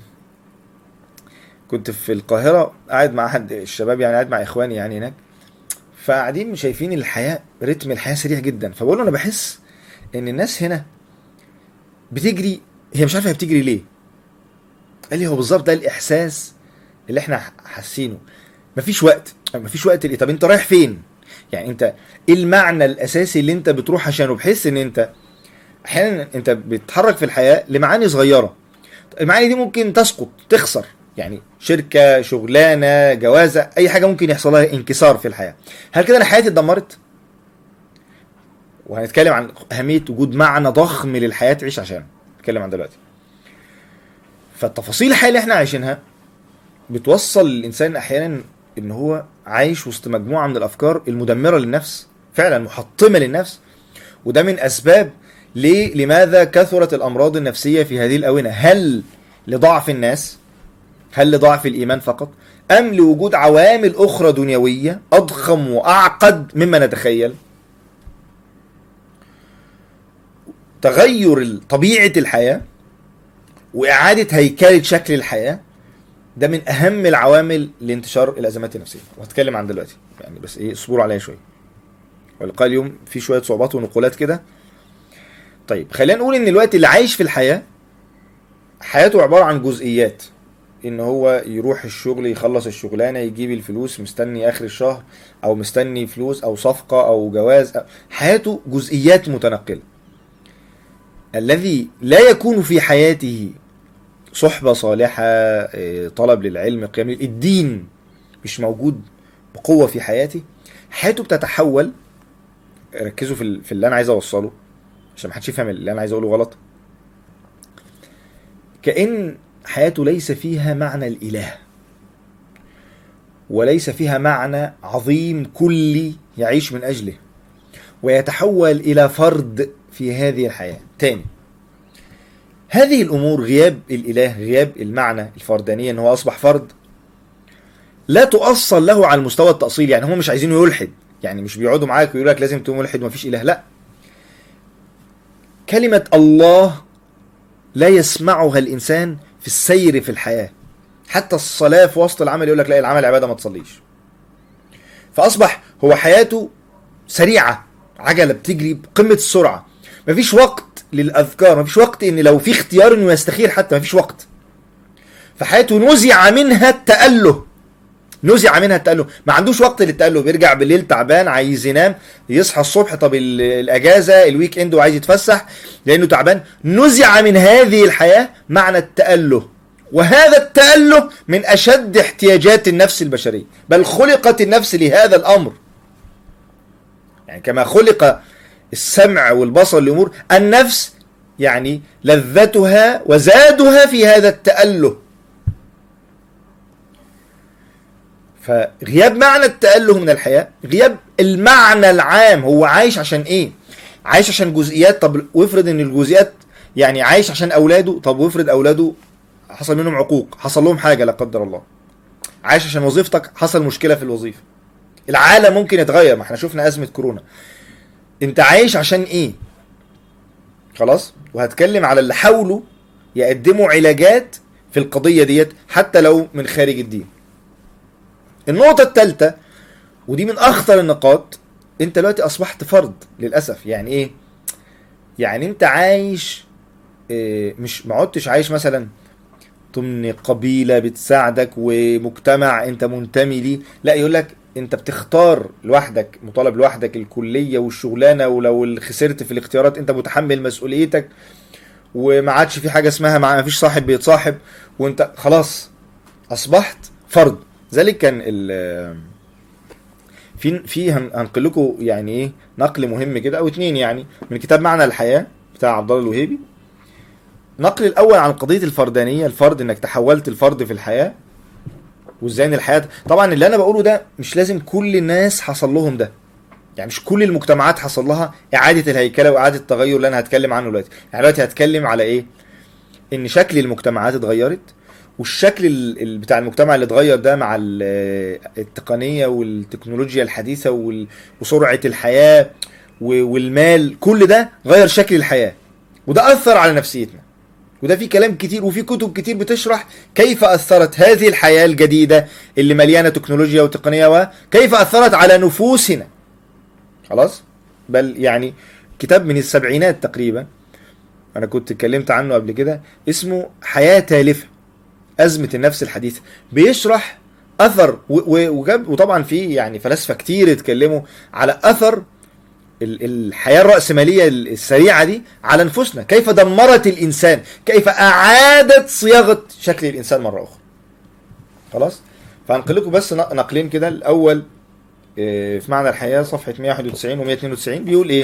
كنت في القاهره قاعد مع حد الشباب يعني قاعد مع اخواني يعني هناك فقاعدين شايفين الحياه رتم الحياه سريع جدا فبقول له انا بحس ان الناس هنا بتجري هي مش عارفه هي بتجري ليه قال لي هو بالظبط ده الاحساس اللي احنا حاسينه مفيش وقت مفيش وقت ليه طب انت رايح فين يعني انت ايه المعنى الاساسي اللي انت بتروح عشانه بحيث ان انت احيانا انت بتتحرك في الحياه لمعاني صغيره المعاني دي ممكن تسقط تخسر يعني شركه شغلانه جوازه اي حاجه ممكن يحصل لها انكسار في الحياه هل كده انا حياتي اتدمرت وهنتكلم عن اهميه وجود معنى ضخم للحياه تعيش عشانه نتكلم عن دلوقتي فالتفاصيل الحياه اللي احنا عايشينها بتوصل الانسان احيانا ان هو عايش وسط مجموعه من الافكار المدمره للنفس فعلا محطمه للنفس وده من اسباب ليه لماذا كثرت الامراض النفسيه في هذه الاونه هل لضعف الناس هل لضعف الايمان فقط ام لوجود عوامل اخرى دنيويه اضخم واعقد مما نتخيل تغير طبيعه الحياه واعاده هيكله شكل الحياه ده من اهم العوامل لانتشار الازمات النفسيه وهتكلم عن دلوقتي يعني بس ايه اصبروا عليا شويه واللقاء اليوم في شويه صعوبات ونقولات كده طيب خلينا نقول ان الوقت اللي عايش في الحياه حياته عباره عن جزئيات ان هو يروح الشغل يخلص الشغلانه يجيب الفلوس مستني اخر الشهر او مستني فلوس او صفقه او جواز أو حياته جزئيات متنقله الذي لا يكون في حياته صحبة صالحة إيه، طلب للعلم قيام لل- الدين مش موجود بقوة في حياتي حياته بتتحول ركزوا في, ال- في اللي أنا عايز أوصله عشان محدش يفهم اللي أنا عايز أقوله غلط كأن حياته ليس فيها معنى الإله وليس فيها معنى عظيم كلي يعيش من أجله ويتحول إلى فرد في هذه الحياة تاني هذه الامور غياب الاله غياب المعنى الفردانيه ان هو اصبح فرد لا تؤصل له على المستوى التاصيلي يعني هم مش عايزينه يلحد يعني مش بيقعدوا معاك ويقول لك لازم تكون ملحد ومفيش اله لا كلمه الله لا يسمعها الانسان في السير في الحياه حتى الصلاه في وسط العمل يقول لك لا العمل عباده ما تصليش فاصبح هو حياته سريعه عجله بتجري بقمه السرعه مفيش وقت للاذكار مفيش وقت ان لو في اختيار انه يستخير حتى مفيش وقت فحياته نزع منها التأله نزع منها التأله ما عندوش وقت للتأله بيرجع بالليل تعبان عايز ينام يصحى الصبح طب ال- الاجازه الويك اند وعايز يتفسح لانه تعبان نزع من هذه الحياه معنى التأله وهذا التأله من اشد احتياجات النفس البشريه بل خلقت النفس لهذا الامر يعني كما خلق السمع والبصر لأمور النفس يعني لذتها وزادها في هذا التأله فغياب معنى التأله من الحياة غياب المعنى العام هو عايش عشان ايه عايش عشان جزئيات طب وافرض ان الجزئيات يعني عايش عشان اولاده طب وافرض اولاده حصل منهم عقوق حصل لهم حاجة لا قدر الله عايش عشان وظيفتك حصل مشكلة في الوظيفة العالم ممكن يتغير ما احنا شفنا ازمه كورونا انت عايش عشان ايه خلاص وهتكلم على اللي حاولوا يقدموا علاجات في القضيه ديت حتى لو من خارج الدين النقطه الثالثه ودي من اخطر النقاط انت دلوقتي اصبحت فرد للاسف يعني ايه يعني انت عايش إيه، مش ما عدتش عايش مثلا ضمن قبيله بتساعدك ومجتمع انت منتمي ليه لا يقول لك انت بتختار لوحدك مطالب لوحدك الكليه والشغلانه ولو خسرت في الاختيارات انت متحمل مسؤوليتك وما عادش في حاجه اسمها ما فيش صاحب بيتصاحب وانت خلاص اصبحت فرد ذلك كان ال في في هن- هنقل لكم يعني ايه نقل مهم كده او اتنين يعني من كتاب معنى الحياه بتاع عبد الله الوهيبي نقل الاول عن قضيه الفردانيه الفرد انك تحولت الفرد في الحياه وازاي ان الحياه طبعا اللي انا بقوله ده مش لازم كل الناس حصل لهم ده يعني مش كل المجتمعات حصل لها اعاده الهيكله واعاده التغير اللي انا هتكلم عنه دلوقتي يعني دلوقتي هتكلم على ايه ان شكل المجتمعات اتغيرت والشكل ال- ال- بتاع المجتمع اللي اتغير ده مع ال- التقنيه والتكنولوجيا الحديثه وال- وسرعه الحياه و- والمال كل ده غير شكل الحياه وده اثر على نفسيتنا وده في كلام كتير وفي كتب كتير بتشرح كيف اثرت هذه الحياه الجديده اللي مليانه تكنولوجيا وتقنيه وكيف اثرت على نفوسنا خلاص بل يعني كتاب من السبعينات تقريبا انا كنت اتكلمت عنه قبل كده اسمه حياه تالفه ازمه النفس الحديثه بيشرح اثر و- و- وجاب وطبعا في يعني فلاسفه كتير اتكلموا على اثر ال- الحياه الراسماليه السريعه دي على نفوسنا كيف دمرت الانسان كيف اعادت صياغه شكل الانسان مره اخرى خلاص فهنقل لكم بس نق- نقلين كده الاول آه، في معنى الحياه صفحه 191 و 192 بيقول ايه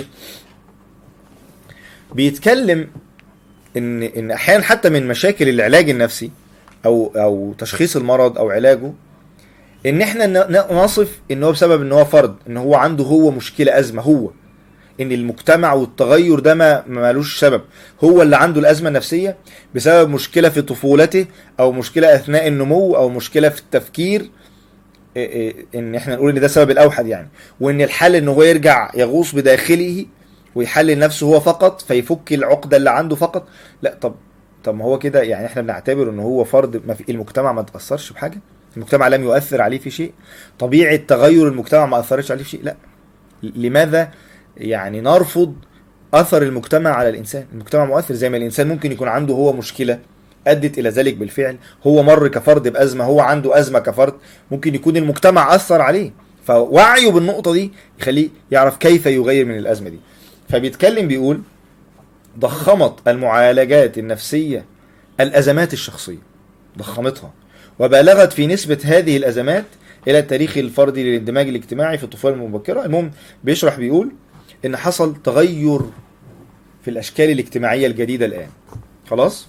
بيتكلم ان ان احيانا حتى من مشاكل العلاج النفسي او او تشخيص المرض او علاجه ان احنا ن- ن- نصف ان هو بسبب ان هو فرد ان هو عنده هو مشكله ازمه هو ان المجتمع والتغير ده ما ما مالوش سبب هو اللي عنده الازمه النفسيه بسبب مشكله في طفولته او مشكله اثناء النمو او مشكله في التفكير إيه إيه ان احنا نقول ان ده السبب الاوحد يعني وان الحل ان هو يرجع يغوص بداخله ويحلل نفسه هو فقط فيفك العقده اللي عنده فقط لا طب طب ما هو كده يعني احنا بنعتبر ان هو فرد ما في المجتمع ما تاثرش بحاجه المجتمع لم يؤثر عليه في شيء طبيعه تغير المجتمع ما اثرتش عليه في شيء لا لماذا يعني نرفض اثر المجتمع على الانسان المجتمع مؤثر زي ما الانسان ممكن يكون عنده هو مشكله ادت الى ذلك بالفعل هو مر كفرد بازمه هو عنده ازمه كفرد ممكن يكون المجتمع اثر عليه فوعيه بالنقطه دي يخليه يعرف كيف يغير من الازمه دي فبيتكلم بيقول ضخمت المعالجات النفسيه الازمات الشخصيه ضخمتها وبالغت في نسبه هذه الازمات الى التاريخ الفردي للاندماج الاجتماعي في الطفوله المبكره المهم بيشرح بيقول ان حصل تغير في الاشكال الاجتماعيه الجديده الان خلاص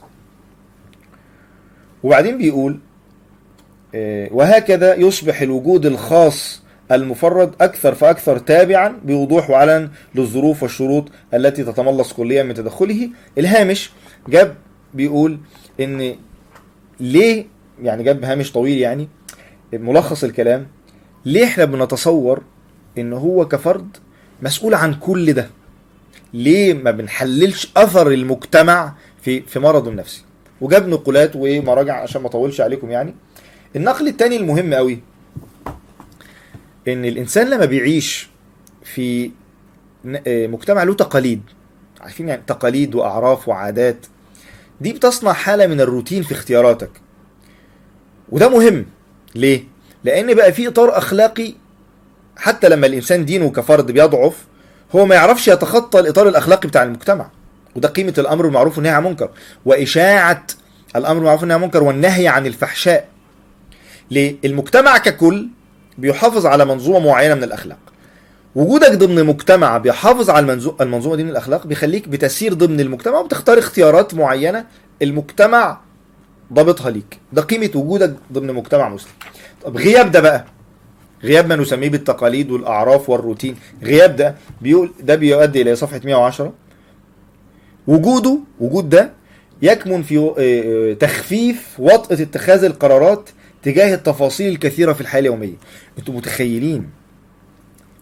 وبعدين بيقول آه، وهكذا يصبح الوجود الخاص المفرد اكثر فاكثر تابعا بوضوح وعلن للظروف والشروط التي تتملص كليا من تدخله الهامش جاب بيقول ان ليه يعني جاب هامش طويل يعني ملخص الكلام ليه احنا بنتصور ان هو كفرد مسؤول عن كل ده ليه ما بنحللش اثر المجتمع في في مرضه النفسي وجاب نقولات ومراجع عشان ما اطولش عليكم يعني النقل التاني المهم قوي ان الانسان لما بيعيش في ن- آه، مجتمع له تقاليد عارفين يعني تقاليد واعراف وعادات دي بتصنع حاله من الروتين في اختياراتك وده مهم ليه لان بقى في اطار اخلاقي حتى لما الانسان دينه كفرد بيضعف هو ما يعرفش يتخطى الاطار الاخلاقي بتاع المجتمع وده قيمه الامر بالمعروف والنهي عن المنكر واشاعه الامر بالمعروف والنهي عن المنكر والنهي عن الفحشاء ليه المجتمع ككل بيحافظ على منظومه معينه من الاخلاق وجودك ضمن مجتمع بيحافظ على المنزو- المنظومه دي من الاخلاق بيخليك بتسير ضمن المجتمع وبتختار اختيارات معينه المجتمع ضابطها ليك ده قيمه وجودك ضمن مجتمع مسلم طب غياب ده بقى غياب ما نسميه بالتقاليد والاعراف والروتين غياب ده بيقول ده بيؤدي الى صفحه 110 وجوده وجود ده يكمن في آه، آه، تخفيف وطأة اتخاذ القرارات تجاه التفاصيل الكثيرة في الحياة اليومية انتوا متخيلين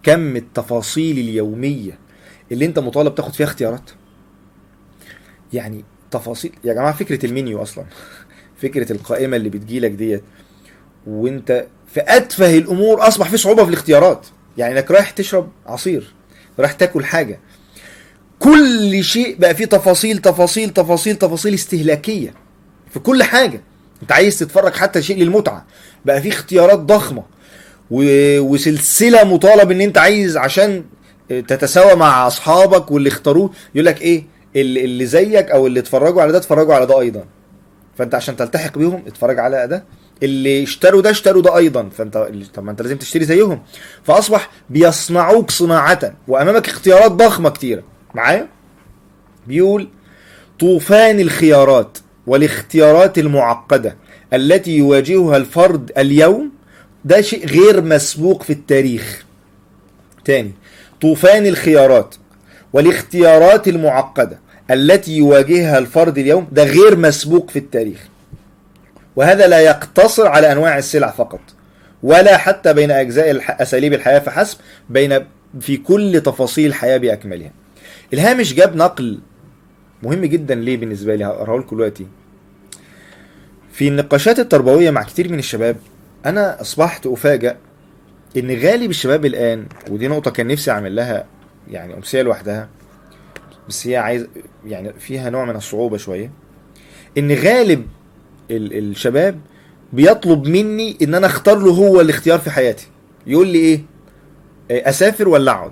كم التفاصيل اليوميه اللي انت مطالب تاخد فيها اختيارات يعني تفاصيل يا جماعه فكره المنيو اصلا فكره القائمه اللي بتجيلك ديت وانت في اتفه الامور اصبح في صعوبه في الاختيارات يعني انك رايح تشرب عصير رايح تاكل حاجه كل شيء بقى فيه تفاصيل تفاصيل تفاصيل تفاصيل استهلاكيه في كل حاجه انت عايز تتفرج حتى شيء للمتعه بقى فيه اختيارات ضخمه و... وسلسله مطالب ان انت عايز عشان تتساوى مع اصحابك واللي اختاروه يقول لك ايه اللي, اللي زيك او اللي اتفرجوا على ده اتفرجوا على ده ايضا فانت عشان تلتحق بيهم اتفرج على ده اللي اشتروا ده اشتروا ده ايضا فانت طب ما انت لازم تشتري زيهم فاصبح بيصنعوك صناعه وامامك اختيارات ضخمه كتيره معايا بيقول طوفان الخيارات والاختيارات المعقده التي يواجهها الفرد اليوم ده شيء غير مسبوق في التاريخ تاني طوفان الخيارات والاختيارات المعقده التي يواجهها الفرد اليوم ده غير مسبوق في التاريخ وهذا لا يقتصر على انواع السلع فقط ولا حتى بين اجزاء الح... اساليب الحياه فحسب بين في كل تفاصيل الحياه باكملها الهامش جاب نقل مهم جدا ليه بالنسبه لي هقراه لكم دلوقتي في النقاشات التربويه مع كتير من الشباب انا اصبحت افاجئ ان غالب الشباب الان ودي نقطه كان نفسي اعمل لها يعني امسيه لوحدها بس هي عايز يعني فيها نوع من الصعوبه شويه ان غالب ال الشباب بيطلب مني ان انا اختار له هو الاختيار في حياتي يقول لي ايه اسافر ولا اقعد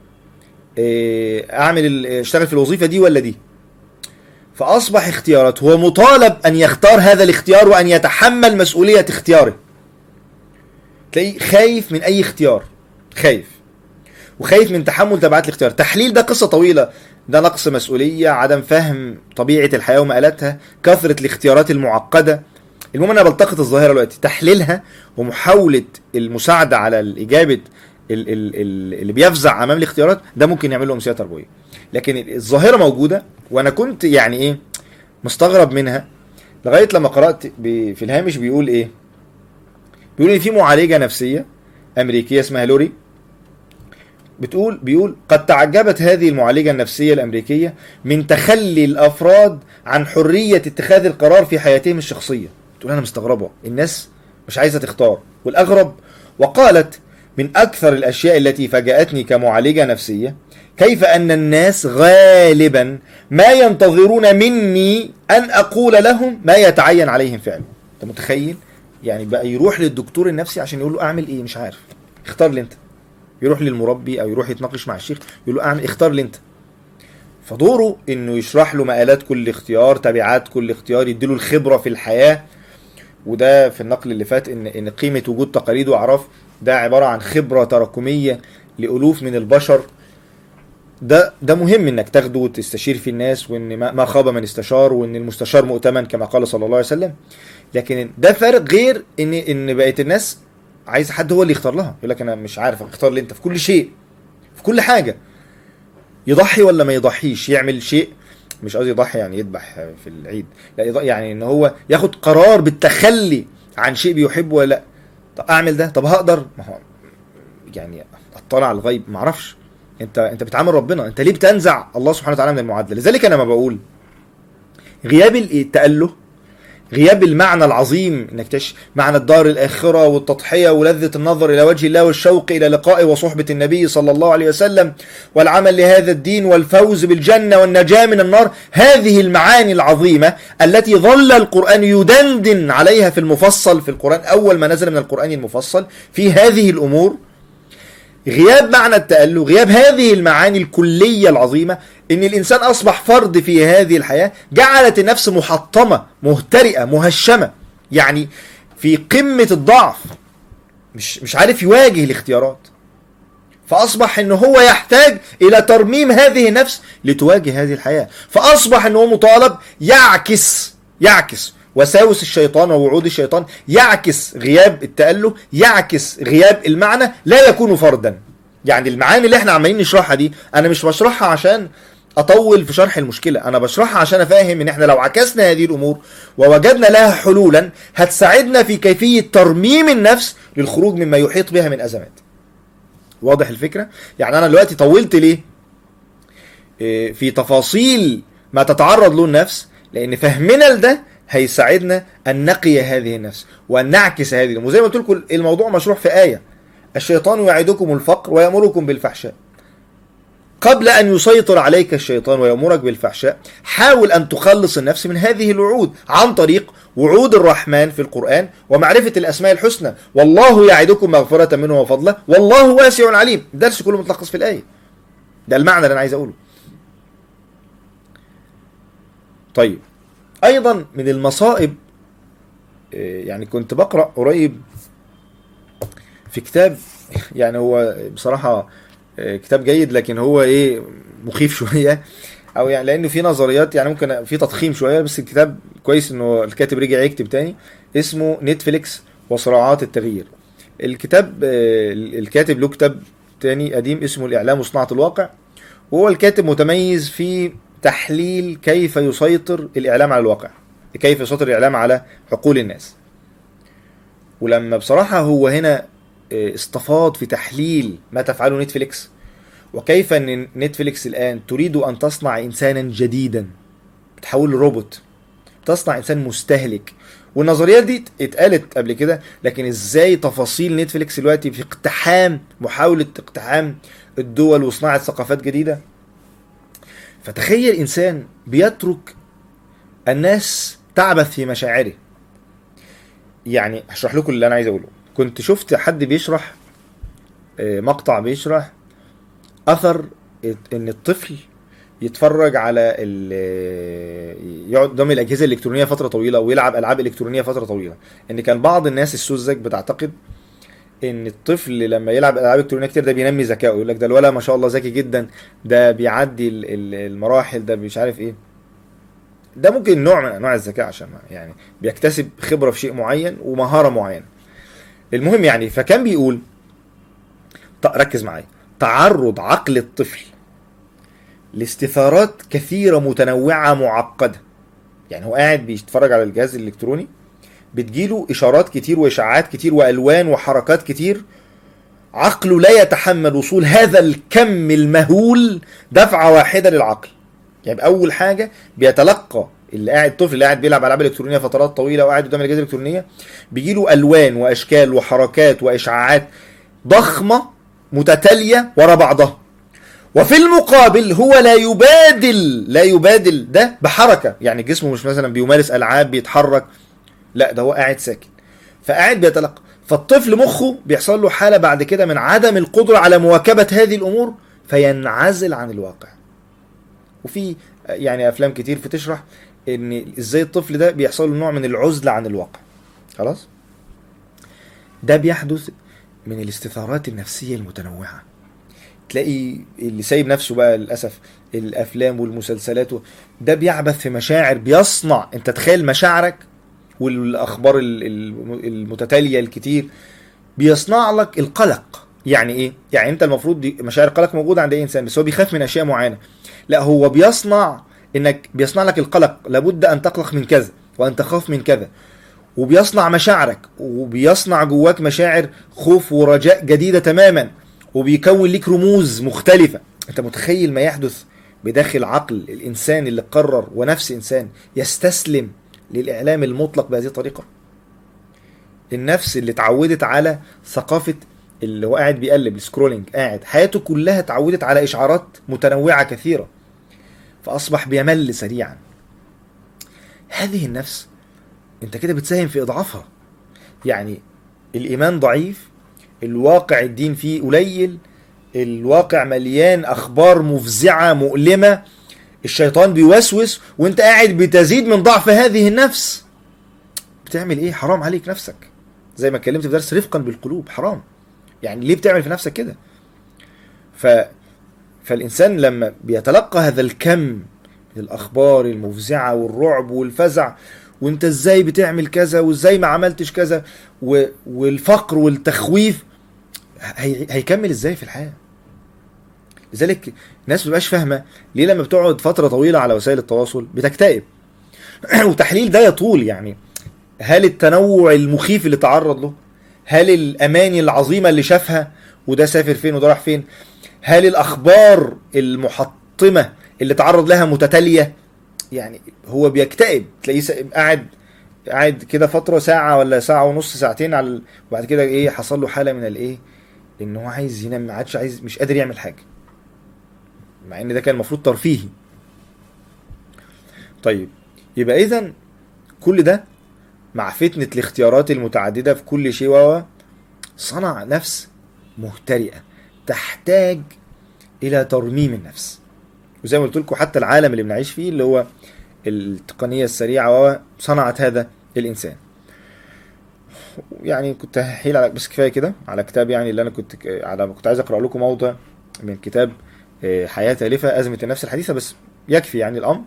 اعمل اشتغل في الوظيفه دي ولا دي فاصبح اختيارات هو مطالب ان يختار هذا الاختيار وان يتحمل مسؤوليه اختياره تلاقيه خايف من اي اختيار خايف وخايف من تحمل تبعات الاختيار تحليل ده قصه طويله ده نقص مسؤوليه عدم فهم طبيعه الحياه ومآلاتها كثره الاختيارات المعقده المهم انا بلتقط الظاهره دلوقتي تحليلها ومحاوله المساعده على الاجابه اللي بيفزع امام الاختيارات ده ممكن يعمل له امسيه تربويه لكن الظاهره موجوده وانا كنت يعني ايه مستغرب منها لغايه لما قرات في الهامش بيقول ايه بيقول ان في معالجه نفسيه امريكيه اسمها لوري بتقول بيقول قد تعجبت هذه المعالجه النفسيه الامريكيه من تخلي الافراد عن حريه اتخاذ القرار في حياتهم الشخصيه تقول انا مستغربه الناس مش عايزه تختار والاغرب وقالت من اكثر الاشياء التي فاجاتني كمعالجه نفسيه كيف ان الناس غالبا ما ينتظرون مني ان اقول لهم ما يتعين عليهم فعله انت متخيل يعني بقى يروح للدكتور النفسي عشان يقول له اعمل ايه مش عارف اختار لي انت يروح للمربي او يروح يتناقش مع الشيخ يقول له اعمل اختار لي انت فدوره انه يشرح له مآلات كل اختيار تبعات كل اختيار يديله الخبره في الحياه وده في النقل اللي فات ان ان قيمه وجود تقاليد واعراف ده عباره عن خبره تراكميه لالوف من البشر ده ده مهم انك تاخده وتستشير في الناس وان ما خاب من استشار وان المستشار مؤتمن كما قال صلى الله عليه وسلم لكن ده فرق غير ان ان بقت الناس عايز حد هو اللي يختار لها يقول لك انا مش عارف اختار لي انت في كل شيء في كل حاجه يضحي ولا ما يضحيش يعمل شيء مش قصدي يضحي يعني يذبح في العيد لا يعني ان هو ياخد قرار بالتخلي عن شيء بيحبه ولا لا طب اعمل ده طب هقدر ما هو يعني اطلع على الغيب ما اعرفش انت انت بتعامل ربنا انت ليه بتنزع الله سبحانه وتعالى من المعادله لذلك انا ما بقول غياب التأله غياب المعنى العظيم انك تش معنى الدار الاخره والتضحيه ولذه النظر الى وجه الله والشوق الى لقائه وصحبه النبي صلى الله عليه وسلم والعمل لهذا الدين والفوز بالجنه والنجاه من النار هذه المعاني العظيمه التي ظل القران يدندن عليها في المفصل في القران اول ما نزل من القران المفصل في هذه الامور غياب معنى التأله غياب هذه المعاني الكلية العظيمة ان الانسان اصبح فرد في هذه الحياة جعلت النفس محطمة مهترئة مهشمة يعني في قمة الضعف مش مش عارف يواجه الاختيارات فاصبح ان هو يحتاج الى ترميم هذه النفس لتواجه هذه الحياة فاصبح ان هو مطالب يعكس يعكس وساوس الشيطان ووعود الشيطان يعكس غياب التأله يعكس غياب المعنى لا يكون فردا يعني المعاني اللي احنا عمالين نشرحها دي انا مش بشرحها عشان اطول في شرح المشكله انا بشرحها عشان افهم ان احنا لو عكسنا هذه الامور ووجدنا لها حلولا هتساعدنا في كيفيه ترميم النفس للخروج مما يحيط بها من ازمات واضح الفكره يعني انا دلوقتي طولت ليه إيه، في تفاصيل ما تتعرض له النفس لان فهمنا لده هيساعدنا ان نقي هذه النفس وان نعكس هذه الامور زي ما قلت لكم الموضوع مشروح في ايه الشيطان يعدكم الفقر ويامركم بالفحشاء قبل ان يسيطر عليك الشيطان ويامرك بالفحشاء حاول ان تخلص النفس من هذه الوعود عن طريق وعود الرحمن في القران ومعرفه الاسماء الحسنى والله يعدكم مغفره منه وفضله والله واسع عليم الدرس كله متلخص في الايه ده المعنى اللي انا عايز اقوله طيب ايضا من المصائب إيه، يعني كنت بقرا قريب في كتاب يعني هو بصراحه إيه، كتاب جيد لكن هو ايه مخيف شويه او يعني لانه في نظريات يعني ممكن في تضخيم شويه بس الكتاب كويس انه الكاتب رجع يكتب تاني اسمه نتفليكس وصراعات التغيير الكتاب آه، الكاتب له كتاب تاني قديم اسمه الاعلام وصناعه الواقع وهو الكاتب متميز في تحليل كيف يسيطر الاعلام على الواقع كيف يسيطر الاعلام على عقول الناس ولما بصراحه هو هنا آه، استفاض في تحليل ما تفعله نتفليكس وكيف ان نتفليكس الان تريد ان تصنع انسانا جديدا تحول روبوت تصنع انسان مستهلك والنظريات دي اتقالت قبل كده لكن ازاي تفاصيل نتفليكس دلوقتي في اقتحام محاولة اقتحام الدول وصناعة ثقافات جديدة فتخيل انسان بيترك الناس تعبث في مشاعره يعني هشرح لكم اللي انا عايز اقوله كنت شفت حد بيشرح آه، مقطع بيشرح اثر ان الطفل يتفرج على ال- يقعد قدام الاجهزه الالكترونيه فتره طويله ويلعب العاب الكترونيه فتره طويله ان كان بعض الناس السذج بتعتقد ان الطفل لما يلعب العاب الكترونيه كتير ده بينمي ذكائه يقول لك ده الولد ما شاء الله ذكي جدا ده بيعدي ال- ال- المراحل ده مش عارف ايه ده ممكن نوع من انواع الذكاء عشان ما- يعني بيكتسب خبره في شيء معين ومهاره معينه المهم يعني فكان بيقول ط- ركز معايا تعرض عقل الطفل لاستثارات كثيرة متنوعة معقدة يعني هو قاعد بيتفرج على الجهاز الإلكتروني بتجيله إشارات كتير وإشعاعات كتير وألوان وحركات كتير عقله لا يتحمل وصول هذا الكم المهول دفعة واحدة للعقل يعني أول حاجة بيتلقى اللي قاعد الطفل اللي قاعد بيلعب العاب الكترونيه فترات طويله وقاعد قدام الاجهزه الالكترونيه بيجيله الوان واشكال وحركات واشعاعات ضخمه متتاليه ورا بعضها وفي المقابل هو لا يبادل لا يبادل ده بحركه يعني جسمه مش مثلا بيمارس العاب بيتحرك لا ده هو قاعد ساكن فقاعد بيتلقى فالطفل مخه بيحصل له حاله بعد كده من عدم القدره على مواكبه هذه الامور فينعزل عن الواقع وفي يعني افلام كتير بتشرح ان ازاي الطفل ده بيحصل له نوع من العزله عن الواقع خلاص ده بيحدث من الاستثارات النفسيه المتنوعه تلاقي اللي سايب نفسه بقى للاسف الافلام والمسلسلات و- ده بيعبث في مشاعر بيصنع انت تخيل مشاعرك والاخبار ال- ال- المتتاليه الكتير بيصنع لك القلق يعني ايه يعني انت المفروض دي مشاعر القلق موجوده عند اي انسان بس هو بيخاف من اشياء معينه لا هو بيصنع انك بيصنع لك القلق لابد ان تقلق من كذا وان تخاف من كذا وبيصنع مشاعرك وبيصنع جواك مشاعر خوف ورجاء جديده تماما وبيكون ليك رموز مختلفه انت متخيل ما يحدث بداخل عقل الانسان اللي قرر ونفس انسان يستسلم للاعلام المطلق بهذه الطريقه النفس اللي اتعودت على ثقافه اللي هو قاعد بيقلب السكرولينج قاعد حياته كلها اتعودت على اشعارات متنوعه كثيره فاصبح بيمل سريعا هذه النفس انت كده بتساهم في اضعافها يعني الايمان ضعيف الواقع الدين فيه قليل الواقع مليان اخبار مفزعه مؤلمه الشيطان بيوسوس وانت قاعد بتزيد من ضعف هذه النفس بتعمل ايه حرام عليك نفسك زي ما اتكلمت في درس رفقا بالقلوب حرام يعني ليه بتعمل في نفسك كده ف فالانسان لما بيتلقى هذا الكم من الاخبار المفزعه والرعب والفزع وانت ازاي بتعمل كذا وازاي ما عملتش كذا و... والفقر والتخويف هي... هيكمل ازاي في الحياه لذلك الناس ما بتبقاش فاهمه ليه لما بتقعد فتره طويله على وسائل التواصل بتكتئب وتحليل ده يطول يعني هل التنوع المخيف اللي تعرض له هل الاماني العظيمه اللي شافها وده سافر فين وده راح فين هل الاخبار المحطمه اللي تعرض لها متتاليه يعني هو بيكتئب تلاقيه س- قاعد قاعد كده فتره ساعه ولا ساعه ونص ساعتين على ال- وبعد كده ايه حصل له حاله من الايه ان هو عايز ينام ما عادش عايز مش قادر يعمل حاجه مع ان ده كان المفروض ترفيهي طيب يبقى اذا كل ده مع فتنة الاختيارات المتعددة في كل شيء وهو صنع نفس مهترئة تحتاج إلى ترميم النفس وزي ما قلت لكم حتى العالم اللي بنعيش فيه اللي هو التقنية السريعة وهو صنعت هذا الإنسان يعني كنت هحيل على بس كفايه كده على كتاب يعني اللي انا كنت على كنت عايز اقرا لكم موضع من كتاب آه، حياه تالفه ازمه النفس الحديثه بس يكفي يعني الامر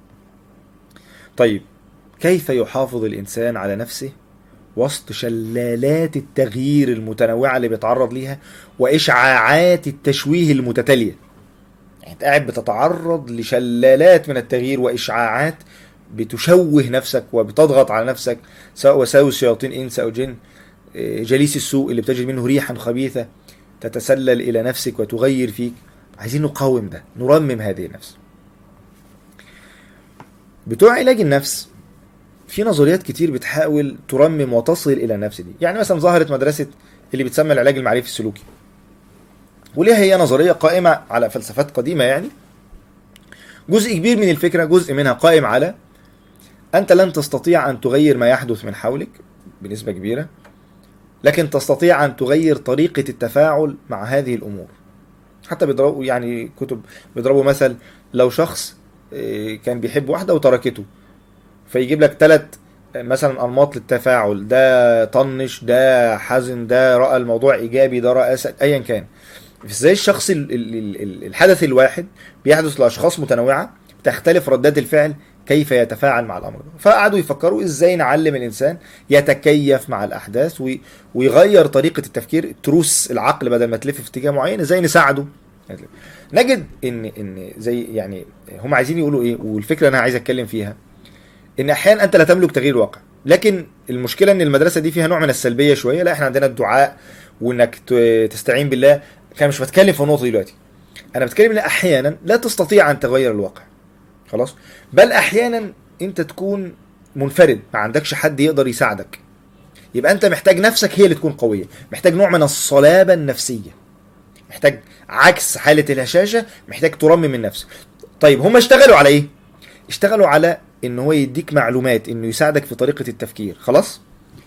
طيب كيف يحافظ الانسان على نفسه وسط شلالات التغيير المتنوعه اللي بيتعرض ليها واشعاعات التشويه المتتاليه يعني انت قاعد بتتعرض لشلالات من التغيير واشعاعات بتشوه نفسك وبتضغط على نفسك سواء وساوس شياطين انس او جن إيه، جليس السوء اللي بتجد منه ريحا خبيثه تتسلل الى نفسك وتغير فيك عايزين نقاوم ده نرمم هذه النفس بتوع علاج النفس في نظريات كتير بتحاول ترمم وتصل الى النفس دي يعني مثلا ظهرت مدرسه اللي بتسمى العلاج المعرفي السلوكي وليها هي نظريه قائمه على فلسفات قديمه يعني جزء كبير من الفكره جزء منها قائم على انت لن تستطيع ان تغير ما يحدث من حولك بنسبه كبيره لكن تستطيع ان تغير طريقه التفاعل مع هذه الامور حتى بيضربوا يعني كتب بيضربوا مثل لو شخص آه، كان بيحب واحده وتركته فيجيب لك ثلاث مثلا انماط للتفاعل ده طنش ده حزن ده راى الموضوع ايجابي ده راى اسد ايا كان ازاي الشخص ال- ال- ال- الحدث الواحد بيحدث لاشخاص متنوعه تختلف ردات الفعل كيف يتفاعل مع الامر ده فقعدوا يفكروا ازاي نعلم الانسان يتكيف مع الاحداث وي- ويغير طريقه التفكير تروس العقل بدل ما تلف في اتجاه معين ازاي نساعده نجد ان ان زي يعني هم عايزين يقولوا ايه والفكره انا عايز اتكلم فيها ان احيانا انت لا تملك تغيير الواقع لكن المشكله ان المدرسه دي فيها نوع من السلبيه شويه لا احنا عندنا الدعاء وانك ت- تستعين بالله كان مش بتكلم في النقطه دي دلوقتي انا بتكلم ان احيانا لا تستطيع ان تغير الواقع خلاص بل احيانا انت تكون منفرد ما عندكش حد يقدر يساعدك يبقى انت محتاج نفسك هي اللي تكون قويه محتاج نوع من الصلابه النفسيه محتاج عكس حاله الهشاشه محتاج ترمم النفس طيب هم اشتغلوا على ايه اشتغلوا على ان هو يديك معلومات انه يساعدك في طريقه التفكير خلاص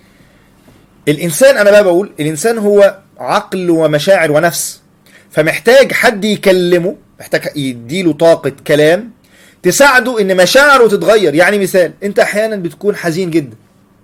الانسان انا بقى بقول الانسان هو عقل ومشاعر ونفس فمحتاج حد يكلمه محتاج يديله طاقه كلام تساعده ان مشاعره تتغير يعني مثال انت احيانا بتكون حزين جدا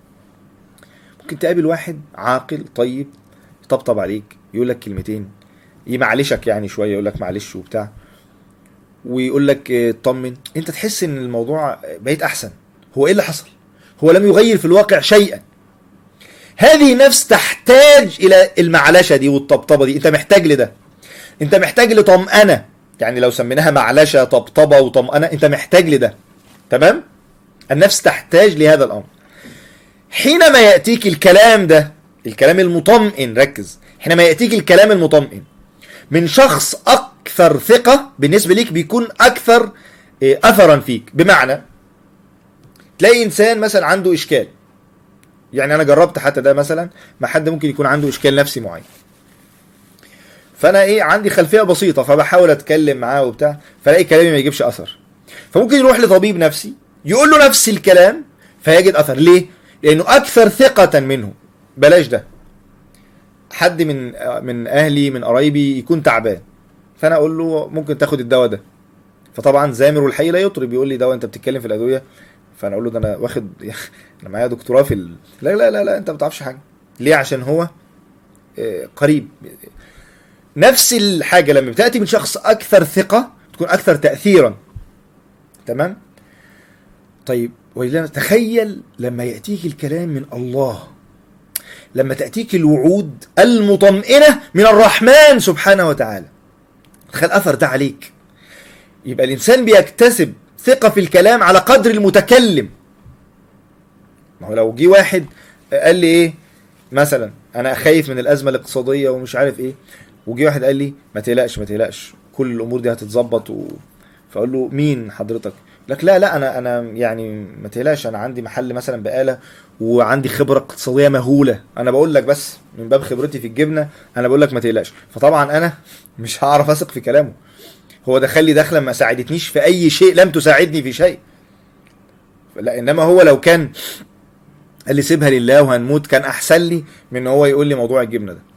ممكن تقابل واحد عاقل طيب يطبطب عليك يقول لك كلمتين يمعلشك يعني شويه يقول لك معلش وبتاع ويقول لك اه، اطمن انت تحس ان الموضوع بقيت احسن هو ايه اللي حصل هو لم يغير في الواقع شيئا هذه نفس تحتاج الى المعلشه دي والطبطبه دي انت محتاج لده انت محتاج لطمأنه يعني لو سميناها معلشه طبطبه وطمأنه انت محتاج لده تمام النفس تحتاج لهذا الامر حينما ياتيك الكلام ده الكلام المطمئن ركز حينما ياتيك الكلام المطمئن من شخص اكثر ثقه بالنسبه ليك بيكون اكثر إيه، اثرا فيك بمعنى تلاقي انسان مثلا عنده اشكال يعني انا جربت حتى ده مثلا مع حد ممكن يكون عنده اشكال نفسي معين فانا ايه عندي خلفيه بسيطه فبحاول اتكلم معاه وبتاع فلاقي كلامي ما يجيبش اثر فممكن يروح لطبيب نفسي يقول له نفس الكلام فيجد اثر ليه لانه اكثر ثقه منه بلاش ده حد من من اهلي من قرايبي يكون تعبان فانا اقول له ممكن تاخد الدواء ده فطبعا زامر الحي لا يطرب بيقول لي دواء انت بتتكلم في الادويه فانا اقول له ده انا واخد انا معايا دكتوراه في ال... لا لا لا لا انت ما بتعرفش حاجه ليه عشان هو آه، قريب نفس الحاجه لما بتاتي من شخص اكثر ثقه تكون اكثر تاثيرا تمام طيب ولله تخيل لما ياتيك الكلام من الله لما تاتيك الوعود المطمئنه من الرحمن سبحانه وتعالى تخيل اثر ده عليك يبقى الانسان بيكتسب ثقه في الكلام على قدر المتكلم ما هو لو جه واحد قال لي ايه مثلا انا خايف من الازمه الاقتصاديه ومش عارف ايه وجي واحد قال لي ما تقلقش ما تقلقش كل الامور دي هتتظبط و... فاقول له مين حضرتك لك لا لا انا انا يعني ما تقلقش انا عندي محل مثلا بقاله وعندي خبره اقتصاديه مهوله انا بقول لك بس من باب خبرتي في الجبنه انا بقول لك ما تقلقش فطبعا انا مش هعرف اثق في كلامه هو دخل لي دخله ما ساعدتنيش في اي شيء لم تساعدني في شيء لا انما هو لو كان قال لي سيبها لله وهنموت كان احسن لي من ان هو يقول لي موضوع الجبنه ده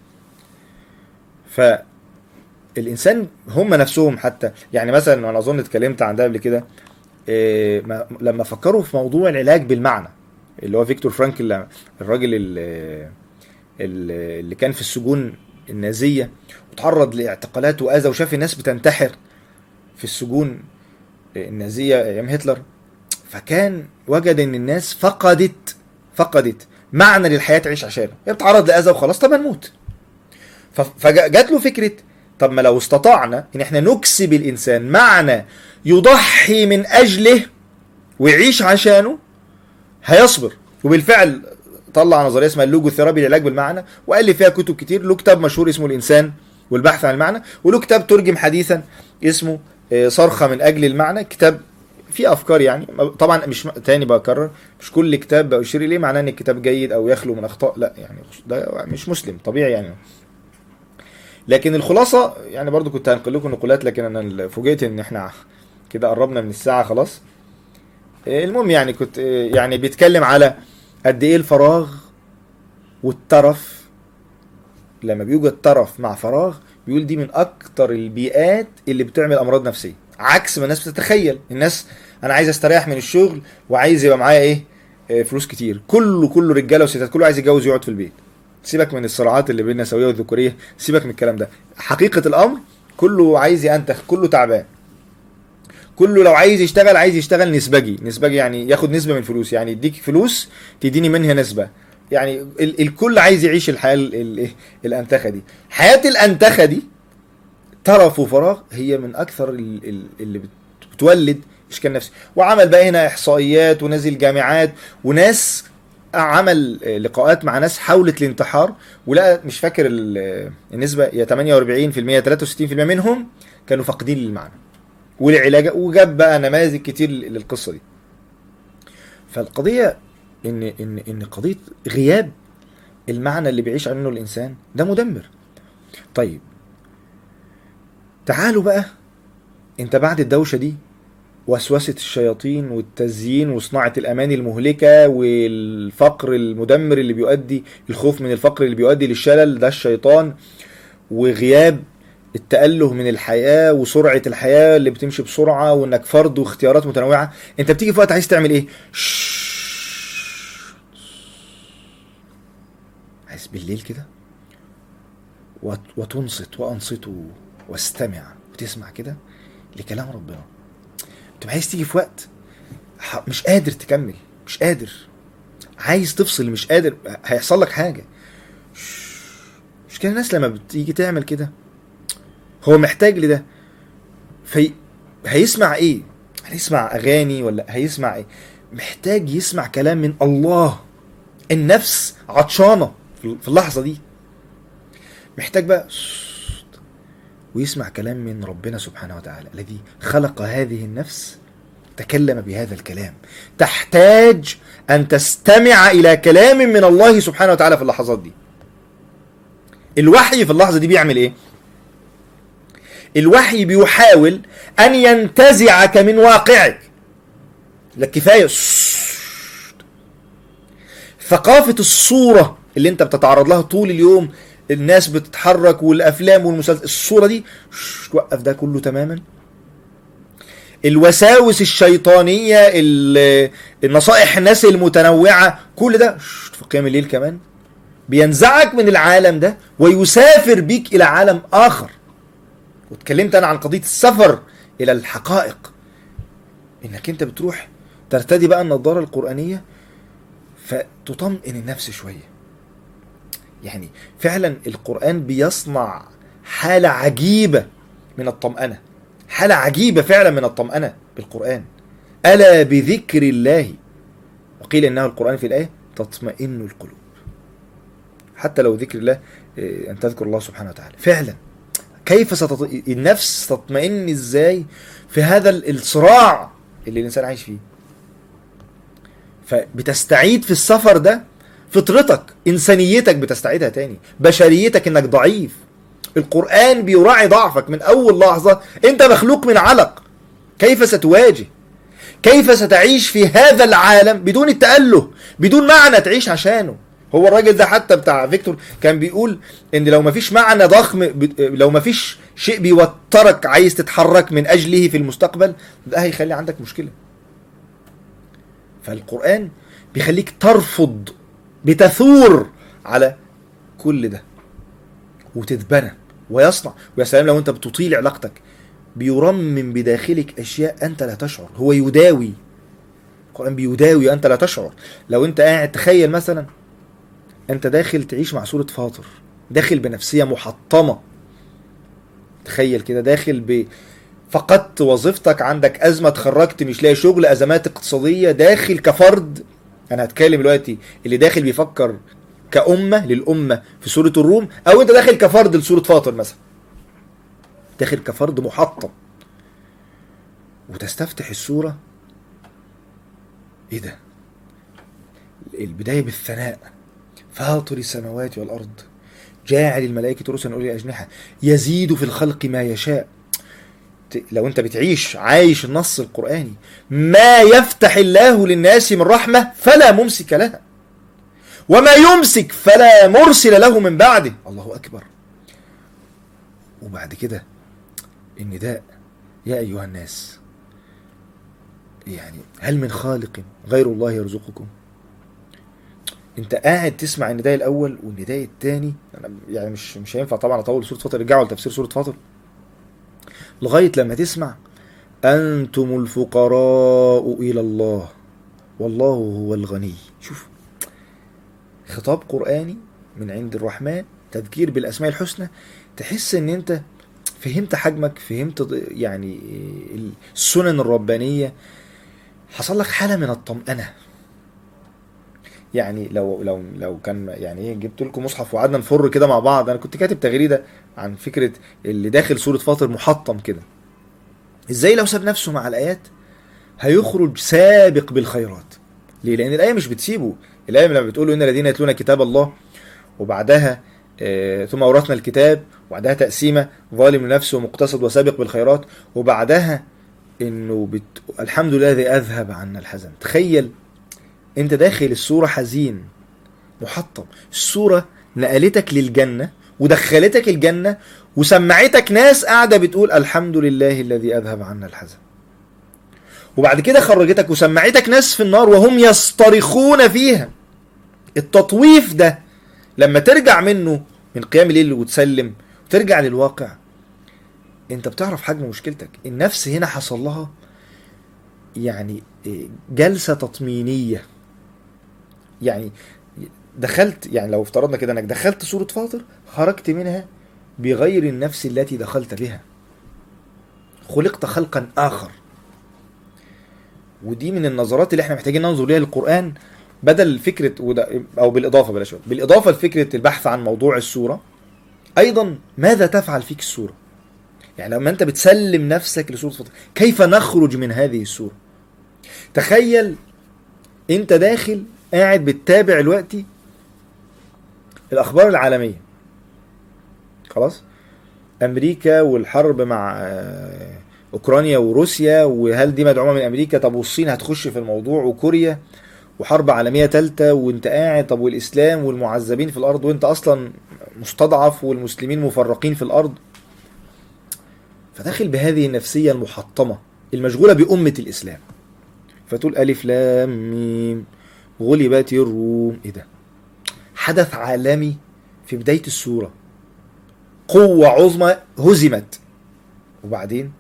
ف الانسان هم نفسهم حتى يعني مثلا انا اظن اتكلمت عن ده قبل كده إيه، ما- لما فكروا في موضوع العلاج بالمعنى اللي هو فيكتور فرانكل الراجل اللي, اللي كان في السجون النازيه وتعرض لاعتقالات واذى وشاف الناس بتنتحر في السجون النازيه ايام هتلر فكان وجد ان الناس فقدت فقدت معنى للحياه تعيش عشانه هي بتتعرض لاذى وخلاص طب نموت فجات له فكره طب ما لو استطعنا ان احنا نكسب الانسان معنى يضحي من اجله ويعيش عشانه هيصبر وبالفعل طلع نظريه اسمها اللوجو الثيرابي للعلاج بالمعنى والف فيها كتب كتير له كتاب مشهور اسمه الانسان والبحث عن المعنى وله كتاب ترجم حديثا اسمه آه، صرخه من اجل المعنى كتاب فيه افكار يعني طبعا مش تاني بكرر مش كل كتاب بشير اليه معناه ان الكتاب جيد او يخلو من اخطاء لا يعني ده مش مسلم طبيعي يعني لكن الخلاصه يعني برضو كنت هنقل لكم نقولات لكن انا فوجئت ان احنا كده قربنا من الساعه خلاص إيه المهم يعني كنت إيه يعني بيتكلم على قد ايه الفراغ والترف لما بيوجد ترف مع فراغ بيقول دي من اكتر البيئات اللي بتعمل امراض نفسيه عكس ما الناس بتتخيل الناس انا عايز استريح من الشغل وعايز يبقى معايا ايه إيه فلوس كتير كله كله رجاله وستات كله عايز يتجوز ويقعد في البيت سيبك من الصراعات اللي بين النسويه والذكوريه سيبك من الكلام ده حقيقه الامر كله عايز ينتخ كله تعبان كله لو عايز يشتغل عايز يشتغل نسبجي نسبجي يعني ياخد نسبه من الفلوس يعني يديك فلوس تديني منها نسبه يعني ال الكل عايز يعيش الحياه ال ال الانتخه دي حياه الانتخه دي ترف وفراغ هي من اكثر ال ال اللي بت- بتولد اشكال نفسي وعمل بقى هنا احصائيات ونزل جامعات وناس عمل لقاءات مع ناس حاولت الانتحار ولقى مش فاكر ال- النسبه يا 48% 63% منهم كانوا فاقدين للمعنى والعلاج وجاب بقى نماذج كتير للقصه دي فالقضيه ان ان ان قضيه غياب المعنى اللي بيعيش عنه الانسان ده مدمر طيب تعالوا بقى انت بعد الدوشه دي وسوسه الشياطين والتزيين وصناعه الاماني المهلكه والفقر المدمر اللي بيؤدي الخوف من الفقر اللي بيؤدي للشلل ده الشيطان وغياب التأله من الحياة وسرعة الحياة اللي بتمشي بسرعة وانك فرد واختيارات متنوعة انت بتيجي في وقت عايز تعمل ايه عايز بالليل كده وت- وتنصت وانصت واستمع وتسمع كده لكلام ربنا تبقى عايز تيجي في وقت ح- مش قادر تكمل مش قادر عايز تفصل مش قادر هيحصل لك حاجة مش كده الناس لما بتيجي تعمل كده هو محتاج لده في هيسمع ايه هيسمع اغاني ولا هيسمع ايه محتاج يسمع كلام من الله النفس عطشانه في في اللحظه دي محتاج بقى ويسمع كلام من ربنا سبحانه وتعالى الذي خلق هذه النفس تكلم بهذا الكلام تحتاج ان تستمع الى كلام من الله سبحانه وتعالى في اللحظات دي الوحي في اللحظه دي بيعمل ايه الوحي بيحاول ان ينتزعك من واقعك لا كفايه ثقافه الصوره اللي انت بتتعرض لها طول اليوم الناس بتتحرك والافلام والمسلسلات الصوره دي شش، توقف ده كله تماما الوساوس الشيطانيه ال- النصائح الناس المتنوعه كل ده شش، في قيام الليل كمان بينزعك من العالم ده ويسافر بيك الى عالم اخر واتكلمت انا عن قضيه السفر الى الحقائق انك انت بتروح ترتدي بقى النضاره القرانيه فتطمئن النفس شويه يعني فعلا القران بيصنع حاله عجيبه من الطمانه حاله عجيبه فعلا من الطمانه بالقران الا بذكر الله وقيل انه القران في الايه تطمئن القلوب حتى لو ذكر الله إيه، ان تذكر الله سبحانه وتعالى فعلا كيف ستط... النفس تطمئن ازاي في هذا ال- الصراع اللي الانسان عايش فيه فبتستعيد في السفر ده فطرتك انسانيتك بتستعيدها تاني بشريتك انك ضعيف القرآن بيراعي ضعفك من اول لحظة انت مخلوق من علق كيف ستواجه كيف ستعيش في هذا العالم بدون التأله بدون معنى تعيش عشانه هو الراجل ده حتى بتاع فيكتور كان بيقول ان لو مفيش معنى ضخم ب- لو مفيش شيء بيوترك عايز تتحرك من اجله في المستقبل ده هيخلي عندك مشكلة فالقرآن بيخليك ترفض بتثور على كل ده وتتبنى ويصنع ويا سلام لو انت بتطيل علاقتك بيرمم بداخلك اشياء انت لا تشعر هو يداوي القرآن بيداوي انت لا تشعر لو انت قاعد تخيل مثلا انت داخل تعيش مع سورة فاطر داخل بنفسية محطمة تخيل كده داخل ب فقدت وظيفتك عندك أزمة اتخرجت مش لاقي شغل أزمات اقتصادية داخل كفرد أنا هتكلم دلوقتي اللي داخل بيفكر كأمة للأمة في سورة الروم أو أنت داخل كفرد لسورة فاطر مثلا داخل كفرد محطم وتستفتح السورة إيه ده البداية بالثناء فاطر السماوات والأرض جاعل الملائكة رسلا أولي أجنحة يزيد في الخلق ما يشاء ت- لو انت بتعيش عايش النص القرآني ما يفتح الله للناس من رحمة فلا ممسك لها وما يمسك فلا مرسل له من بعده الله أكبر وبعد كده النداء يا أيها الناس يعني هل من خالق غير الله يرزقكم انت قاعد تسمع النداء الاول والنداء الثاني انا يعني مش مش هينفع طبعا اطول سوره فاطر ارجعوا لتفسير سوره فاطر لغايه لما تسمع انتم الفقراء الى الله والله هو الغني شوف خطاب قراني من عند الرحمن تذكير بالاسماء الحسنى تحس ان انت فهمت حجمك فهمت ض- يعني السنن الربانيه حصل لك حاله من الطمانه يعني لو لو لو كان يعني ايه جبت لكم مصحف وقعدنا نفر كده مع بعض انا كنت كاتب تغريده عن فكره اللي داخل سوره فاطر محطم كده ازاي لو ساب نفسه مع الايات هيخرج سابق بالخيرات ليه لان الايه مش بتسيبه الايه لما بتقول ان الذين يتلون كتاب الله وبعدها آه، ثم اورثنا الكتاب وبعدها تقسيمه ظالم لنفسه ومقتصد وسابق بالخيرات وبعدها انه بت... الحمد لله الذي اذهب عنا الحزن تخيل انت داخل الصورة حزين محطم الصورة نقلتك للجنة ودخلتك الجنة وسمعتك ناس قاعدة بتقول الحمد لله الذي أذهب عنا الحزن وبعد كده خرجتك وسمعتك ناس في النار وهم يصطرخون فيها التطويف ده لما ترجع منه من قيام الليل وتسلم وترجع للواقع انت بتعرف حجم مشكلتك النفس هنا حصل لها يعني إيه، جلسة تطمينية يعني دخلت يعني لو افترضنا كده انك دخلت سورة فاطر خرجت منها بغير النفس التي دخلت بها خلقت خلقا آخر ودي من النظرات اللي احنا محتاجين ننظر ليها للقرآن بدل فكرة وده او بالإضافة بلاش بالإضافة لفكرة البحث عن موضوع السورة أيضا ماذا تفعل فيك السورة يعني لما أنت بتسلم نفسك لسورة فاطر كيف نخرج من هذه السورة تخيل أنت داخل قاعد بتتابع دلوقتي الأخبار العالمية خلاص أمريكا والحرب مع آه، أوكرانيا وروسيا وهل دي مدعومة من أمريكا طب والصين هتخش في الموضوع وكوريا وحرب عالمية تالتة وانت قاعد طب والإسلام والمعذبين في الأرض وانت أصلا مستضعف والمسلمين مفرقين في الأرض فداخل بهذه النفسية المحطمة المشغولة بأمة الإسلام فتقول ألف لام ميم غلبت الروم إيه ده حدث عالمي في بداية السورة قوة عظمى هزمت وبعدين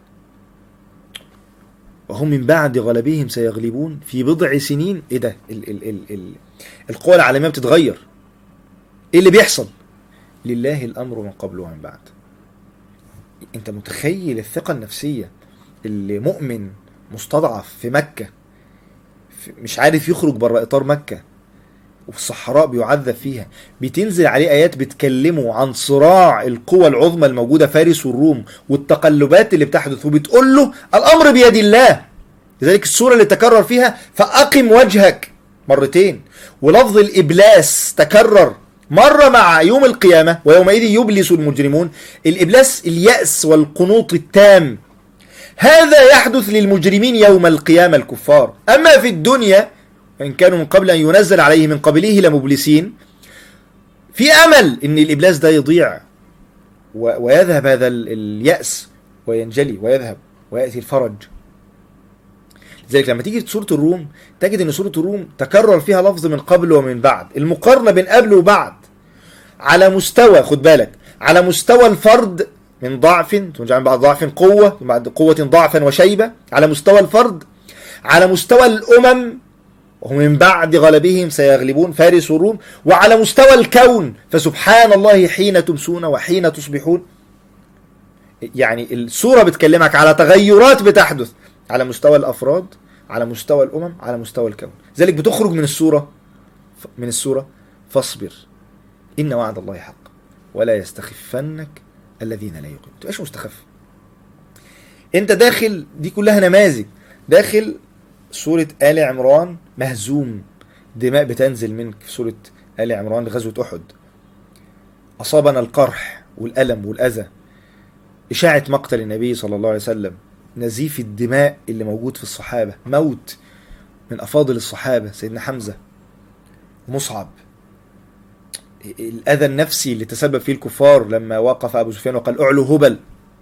وهم من بعد غلبهم سيغلبون في بضع سنين ايه ده ال ال ال ال القوى العالميه بتتغير ايه اللي بيحصل لله الامر من قبل ومن بعد انت متخيل الثقه النفسيه اللي مؤمن مستضعف في مكه في- مش عارف يخرج بره اطار مكه وفي الصحراء بيعذب فيها بتنزل عليه آيات بتكلمه عن صراع القوى العظمى الموجودة فارس والروم والتقلبات اللي بتحدث وبتقول له الأمر بيد الله لذلك السورة اللي تكرر فيها فأقم وجهك مرتين ولفظ الإبلاس تكرر مرة مع يوم القيامة ويومئذ يبلس المجرمون الإبلاس اليأس والقنوط التام هذا يحدث للمجرمين يوم القيامة الكفار أما في الدنيا وإن كانوا من قبل أن ينزل عليه من قبله لمبلسين في أمل أن الإبلاس ده يضيع و- ويذهب هذا ال- اليأس وينجلي ويذهب ويأتي الفرج لذلك لما تيجي سورة الروم تجد أن سورة الروم تكرر فيها لفظ من قبل ومن بعد المقارنة بين قبل وبعد على مستوى خد بالك على مستوى الفرد من ضعف ثم جعل من بعد ضعف قوة ثم بعد قوة ضعفا وشيبة على مستوى الفرد على مستوى الأمم وهم من بعد غلبهم سيغلبون فارس والروم وعلى مستوى الكون فسبحان الله حين تمسون وحين تصبحون يعني السورة بتكلمك على تغيرات بتحدث على مستوى الأفراد على مستوى الأمم على مستوى الكون ذلك بتخرج من السورة من السورة فاصبر إن وعد الله حق ولا يستخفنك الذين لا يقيمون تبقاش مستخف انت داخل دي كلها نماذج داخل سورة آل عمران مهزوم دماء بتنزل منك في سورة آل عمران غزوة أحد أصابنا القرح والألم والأذى إشاعة مقتل النبي صلى الله عليه وسلم نزيف الدماء اللي موجود في الصحابة موت من أفاضل الصحابة سيدنا حمزة مصعب الأذى النفسي اللي تسبب فيه الكفار لما وقف أبو سفيان وقال أعلو هبل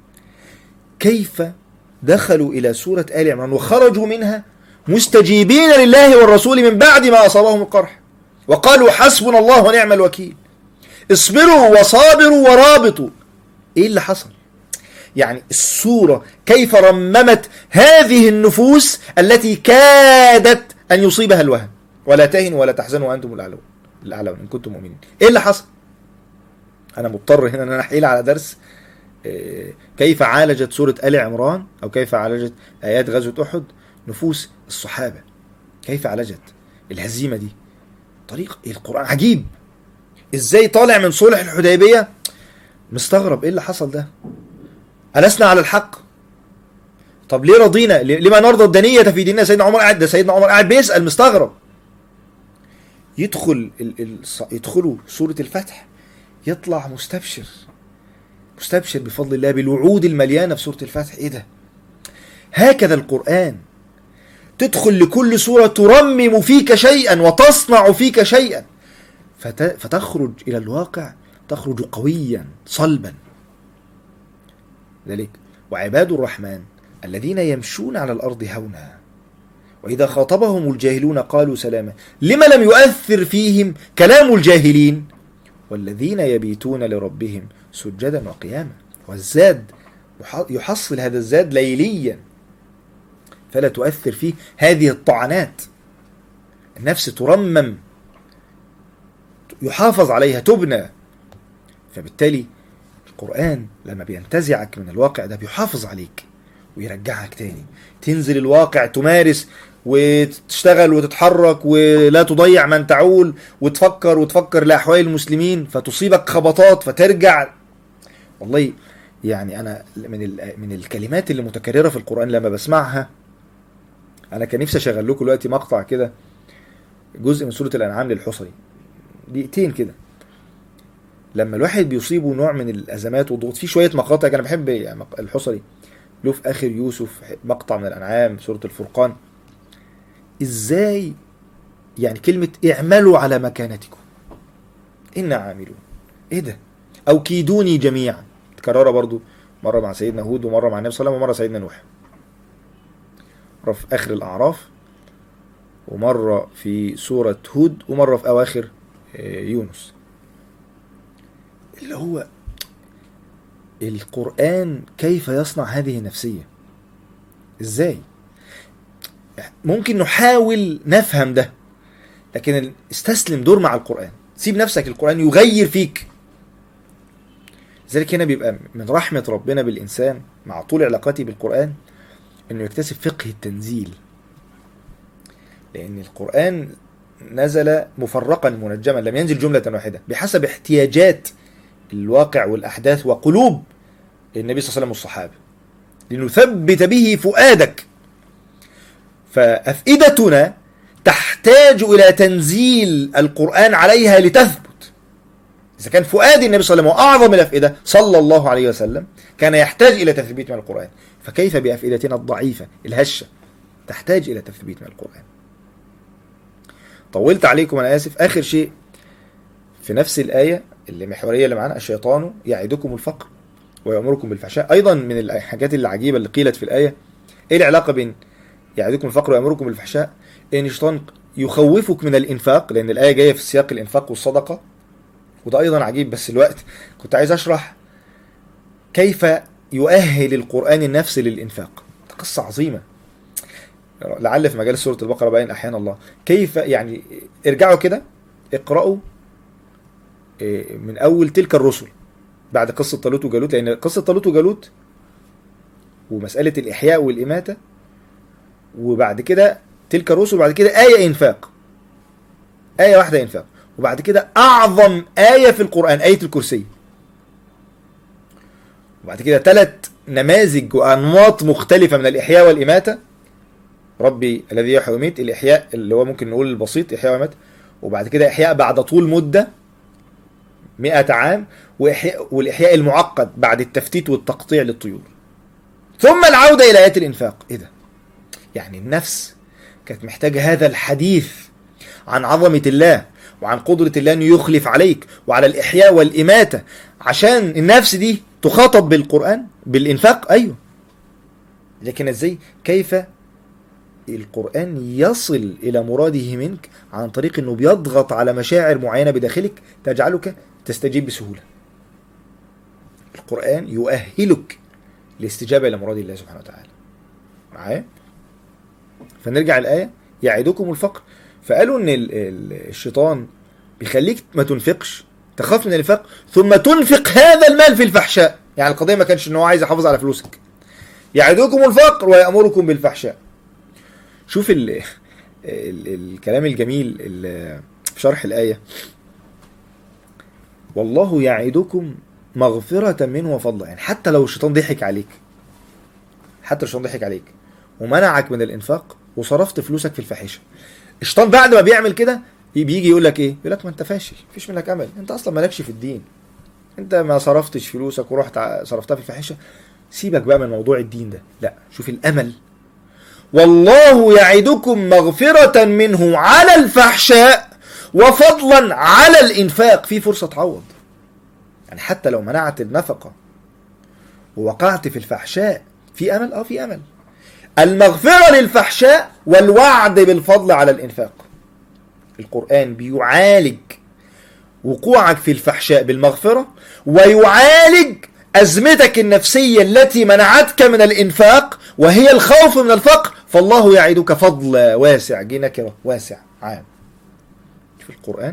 كيف دخلوا إلى سورة آل عمران وخرجوا منها مستجيبين لله والرسول من بعد ما أصابهم القرح وقالوا حسبنا الله ونعم الوكيل اصبروا وصابروا ورابطوا ايه اللي حصل يعني السورة كيف رممت هذه النفوس التي كادت أن يصيبها الوهن ولا تهنوا ولا تحزنوا وأنتم الأعلون الأعلون إن كنتم مؤمنين إيه اللي حصل أنا مضطر هنا أن أنا أحيل على درس إيه، كيف عالجت سورة آل عمران أو كيف عالجت آيات غزوة أحد نفوس الصحابة كيف عالجت الهزيمة دي طريق القرآن عجيب ازاي طالع من صلح الحديبية مستغرب ايه اللي حصل ده ألسنا على الحق طب ليه رضينا ليه- لما نرضى الدنية في ديننا سيدنا عمر قاعد ده سيدنا عمر قاعد بيسأل مستغرب يدخل ال... ال... ص- يدخلوا سورة الفتح يطلع مستبشر مستبشر بفضل الله بالوعود المليانة في سورة الفتح ايه ده هكذا القرآن تدخل لكل سورة ترمم فيك شيئا وتصنع فيك شيئا فت... فتخرج إلى الواقع تخرج قويا صلبا ذلك وعباد الرحمن الذين يمشون على الأرض هونا وإذا خاطبهم الجاهلون قالوا سلاما لما لم يؤثر فيهم كلام الجاهلين والذين يبيتون لربهم سجدا وقياما والزاد يح- يحصل هذا الزاد ليليا فلا تؤثر فيه هذه الطعنات النفس ترمم يحافظ عليها تبنى فبالتالي القرآن لما بينتزعك من الواقع ده بيحافظ عليك ويرجعك تاني تنزل الواقع تمارس وتشتغل وتتحرك ولا تضيع من تعول وتفكر وتفكر لأحوال المسلمين فتصيبك خبطات فترجع والله يعني أنا من ال- من الكلمات اللي متكررة في القرآن لما بسمعها أنا كان نفسي أشغل لكم دلوقتي مقطع كده جزء من سورة الأنعام للحصري دقيقتين كده لما الواحد بيصيبه نوع من الازمات والضغوط في شويه مقاطع انا بحب يعني مق- الحصري له في اخر يوسف مقطع من الانعام سوره الفرقان ازاي يعني كلمه اعملوا على مكانتكم انا عاملون ايه ده او كيدوني جميعا تكررها برضو مره مع سيدنا هود ومره مع النبي صلى الله عليه وسلم ومره سيدنا نوح مره في اخر الاعراف ومره في سوره هود ومره في اواخر آه، يونس اللي هو القرآن كيف يصنع هذه النفسية ازاي ممكن نحاول نفهم ده لكن ال- استسلم دور مع القرآن سيب نفسك القرآن يغير فيك لذلك هنا بيبقى من رحمة ربنا بالإنسان مع طول علاقته بالقرآن إنه يكتسب فقه التنزيل لأن القرآن نزل مفرقا منجما لم ينزل جملة واحدة بحسب احتياجات الواقع والأحداث وقلوب النبي صلى الله عليه وسلم والصحابة لنثبت به فؤادك فأفئدتنا تحتاج إلى تنزيل القرآن عليها لتثبت إذا كان فؤاد النبي صلى الله عليه وسلم وأعظم الأفئدة صلى الله عليه وسلم كان يحتاج إلى تثبيت من القرآن فكيف بأفئدتنا الضعيفة الهشة تحتاج إلى تثبيت من القرآن طولت عليكم أنا آسف آخر شيء في نفس الآية اللي محورية اللي معانا الشيطان يعدكم الفقر ويأمركم بالفحشاء أيضا من الحاجات العجيبة اللي قيلت في الآية إيه العلاقة بين يعدكم الفقر ويأمركم بالفحشاء إن الشيطان يخوفك من الإنفاق لأن الآية جاية في سياق الإنفاق والصدقة وده أيضا عجيب بس الوقت كنت عايز أشرح كيف يؤهل القرآن النفس للإنفاق قصة عظيمة لعل في مجال سورة البقرة باين أحيانا الله كيف يعني ارجعوا كده اقرأوا إيه، من أول تلك الرسل بعد قصة طالوت وجالوت لأن قصة طالوت وجالوت ومسألة الإحياء والإماتة وبعد كده تلك الرسل وبعد كده آية إنفاق آية واحدة إنفاق وبعد كده أعظم آية في القرآن آية الكرسي وبعد كده ثلاث نماذج وأنماط مختلفة من الإحياء والإماتة ربي الذي يحيي ويميت الإحياء اللي هو ممكن نقول البسيط إحياء وإماتة وبعد كده إحياء بعد طول مدة 100 عام وإحياء والإحياء المعقد بعد التفتيت والتقطيع للطيور ثم العودة إلى آيات الإنفاق إيه ده؟ يعني النفس كانت محتاجة هذا الحديث عن عظمة الله وعن قدرة الله أنه يخلف عليك وعلى الإحياء والإماتة عشان النفس دي تخاطب بالقرآن بالإنفاق أيوه لكن إزاي كيف القرآن يصل إلى مراده منك عن طريق أنه بيضغط على مشاعر معينة بداخلك تجعلك تستجيب بسهولة القرآن يؤهلك للاستجابة إلى مراد الله سبحانه وتعالى معايا فنرجع الآية يعدكم الفقر فقالوا ان ال- ال- الشيطان بيخليك ما تنفقش تخاف من الانفاق ثم تنفق هذا المال في الفحشاء يعني القضيه ما كانش ان هو عايز يحافظ على فلوسك يعدكم الفقر ويامركم بالفحشاء شوف ال ال الكلام الجميل ال- في شرح الايه والله يعدكم مغفرة منه وفضلا يعني حتى لو الشيطان ضحك عليك حتى لو الشيطان ضحك عليك ومنعك من الانفاق وصرفت فلوسك في الفاحشه الشيطان بعد ما بيعمل كده بيجي يقول لك ايه يقول لك ما انت فاشل مفيش منك امل انت اصلا مالكش في الدين انت ما صرفتش فلوسك ورحت ع- صرفتها في الفاحشه سيبك بقى من موضوع الدين ده لا شوف الامل والله يعدكم مغفرة منه على الفحشاء وفضلا على الانفاق في فرصة تعوض يعني حتى لو منعت النفقة ووقعت في الفحشاء في امل اه في امل المغفرة للفحشاء والوعد بالفضل على الإنفاق القرآن بيعالج وقوعك في الفحشاء بالمغفرة ويعالج أزمتك النفسية التي منعتك من الإنفاق وهي الخوف من الفقر فالله يعدك فضل واسع جه نكرة واسع عام في القرآن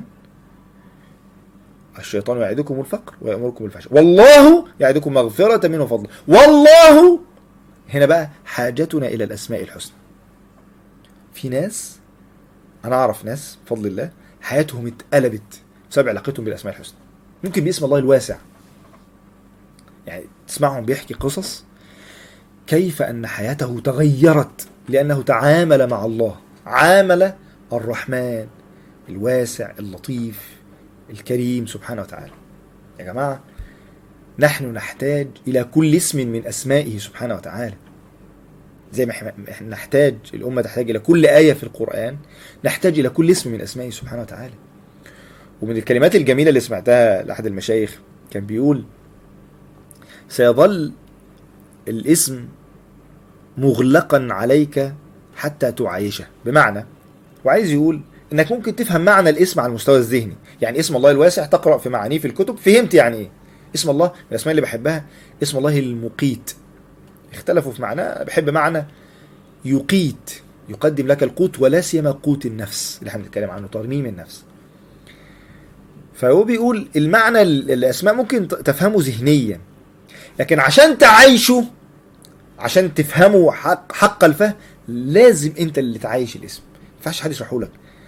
الشيطان يعدكم الفقر ويأمركم بالفحشاء والله يعدكم مغفرة منه وفضل والله هنا بقى حاجتنا الى الاسماء الحسنى في ناس انا اعرف ناس بفضل الله حياتهم اتقلبت بسبب علاقتهم بالاسماء الحسنى ممكن باسم الله الواسع يعني تسمعهم بيحكي قصص كيف ان حياته تغيرت لانه تعامل مع الله عامل الرحمن الواسع اللطيف الكريم سبحانه وتعالى يا جماعه نحن نحتاج إلى كل اسم من أسمائه سبحانه وتعالى زي ما احنا إحنا نحتاج الأمة تحتاج إلى كل آية في القرآن نحتاج إلى كل اسم من أسمائه سبحانه وتعالى ومن الكلمات الجميلة اللي سمعتها لأحد المشايخ كان بيقول سيظل الاسم مغلقا عليك حتى تعايشه بمعنى وعايز يقول انك ممكن تفهم معنى الاسم على المستوى الذهني يعني اسم الله الواسع تقرا في معانيه في الكتب فهمت يعني ايه اسم الله من الاسماء اللي بحبها اسم الله المقيت اختلفوا في معناه بحب معنى يقيت يقدم لك القوت ولا سيما قوت النفس اللي احنا بنتكلم عنه ترميم النفس فهو بيقول المعنى ال- الاسماء ممكن ت- تفهمه ذهنيا لكن عشان تعايشه عشان تفهمه حق, حق الفهم لازم انت اللي تعايش الاسم ما ينفعش حد يشرحه لك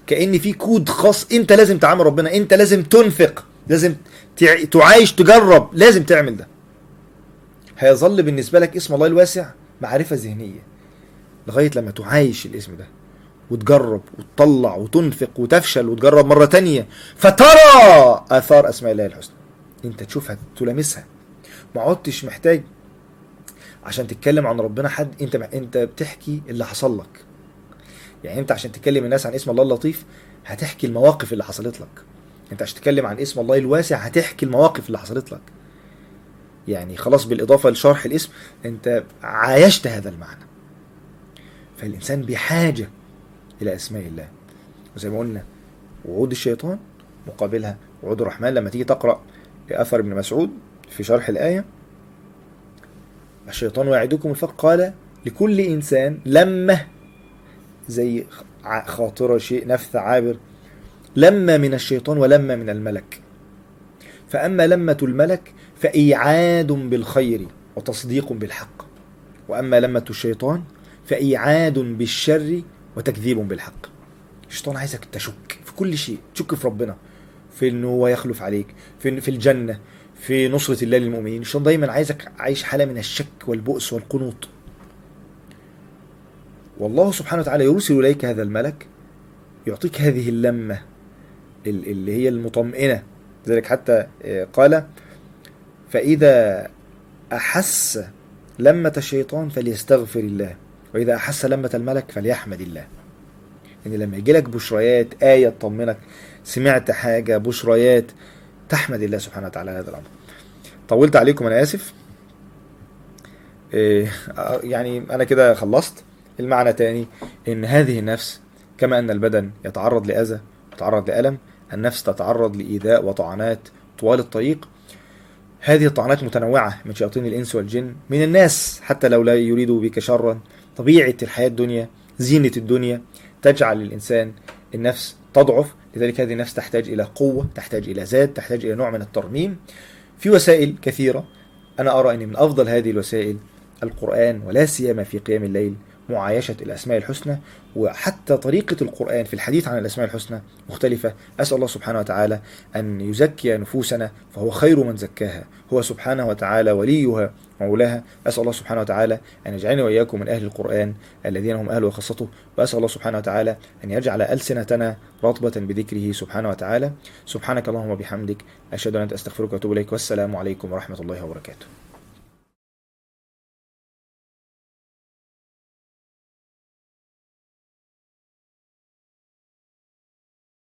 كأن في كود خاص انت لازم تعامل ربنا انت لازم تنفق لازم تع- تعايش تجرب لازم تعمل ده هيظل بالنسبة لك اسم الله الواسع معرفة ذهنية لغاية لما تعايش الاسم ده وتجرب وتطلع وتنفق وتفشل وتجرب مرة تانية فترى آثار أسماء الله الحسنى انت تشوفها تلامسها ما عدتش محتاج عشان تتكلم عن ربنا حد انت انت بتحكي اللي حصل لك يعني انت عشان تكلم الناس عن اسم الله اللطيف هتحكي المواقف اللي حصلت لك انت عشان تتكلم عن اسم الله الواسع هتحكي المواقف اللي حصلت لك يعني خلاص بالإضافة لشرح الاسم انت عايشت هذا المعنى فالإنسان بحاجة إلى أسماء الله وزي ما قلنا وعود الشيطان مقابلها وعود الرحمن لما تيجي تقرأ أثر ابن مسعود في شرح الآية الشيطان يعدكم الفقر قال لكل إنسان لمة زي ع- خاطرة شيء نفث عابر لما من الشيطان ولما من الملك فأما لمة الملك فإيعاد بالخير وتصديق بالحق وأما لمة الشيطان فإيعاد بالشر وتكذيب بالحق الشيطان عايزك تشك في كل شيء تشك في ربنا في انه هو يخلف عليك في في الجنة في نصرة الله للمؤمنين الشيطان دايما عايزك عايش حالة من الشك والبؤس والقنوط والله سبحانه وتعالى يرسل إليك هذا الملك يعطيك هذه اللمة ال- اللي هي المطمئنة لذلك حتى آه، قال فإذا أحس لمة الشيطان فليستغفر الله وإذا أحس لمة الملك فليحمد الله يعني لما يجي لك بشريات آية تطمنك سمعت حاجة بشريات تحمد الله سبحانه وتعالى على هذا الأمر طولت عليكم أنا آسف إيه، آه، يعني أنا كده خلصت المعنى تاني إن هذه النفس كما أن البدن يتعرض لأذى يتعرض لألم النفس تتعرض لإيذاء وطعنات طوال الطريق هذه الطعنات متنوعة من شياطين الإنس والجن من الناس حتى لو لا يريدوا بك شرا طبيعة الحياة الدنيا زينة الدنيا تجعل الإنسان النفس تضعف لذلك هذه النفس تحتاج إلى قوة تحتاج إلى زاد تحتاج إلى نوع من الترميم في وسائل كثيرة أنا أرى أن من أفضل هذه الوسائل القرآن ولا سيما في قيام الليل معايشة الأسماء الحسنى وحتى طريقة القرآن في الحديث عن الأسماء الحسنى مختلفة أسأل الله سبحانه وتعالى أن يزكي نفوسنا فهو خير من زكاها هو سبحانه وتعالى وليها مولاها أسأل الله سبحانه وتعالى أن يجعلني وإياكم من أهل القرآن الذين هم أهله وخاصته وأسأل الله سبحانه وتعالى أن يجعل ألسنتنا رطبة بذكره سبحانه وتعالى سبحانك اللهم وبحمدك أشهد أن لا إله إلا أنت أستغفرك وأتوب إليك والسلام عليكم ورحمة الله وبركاته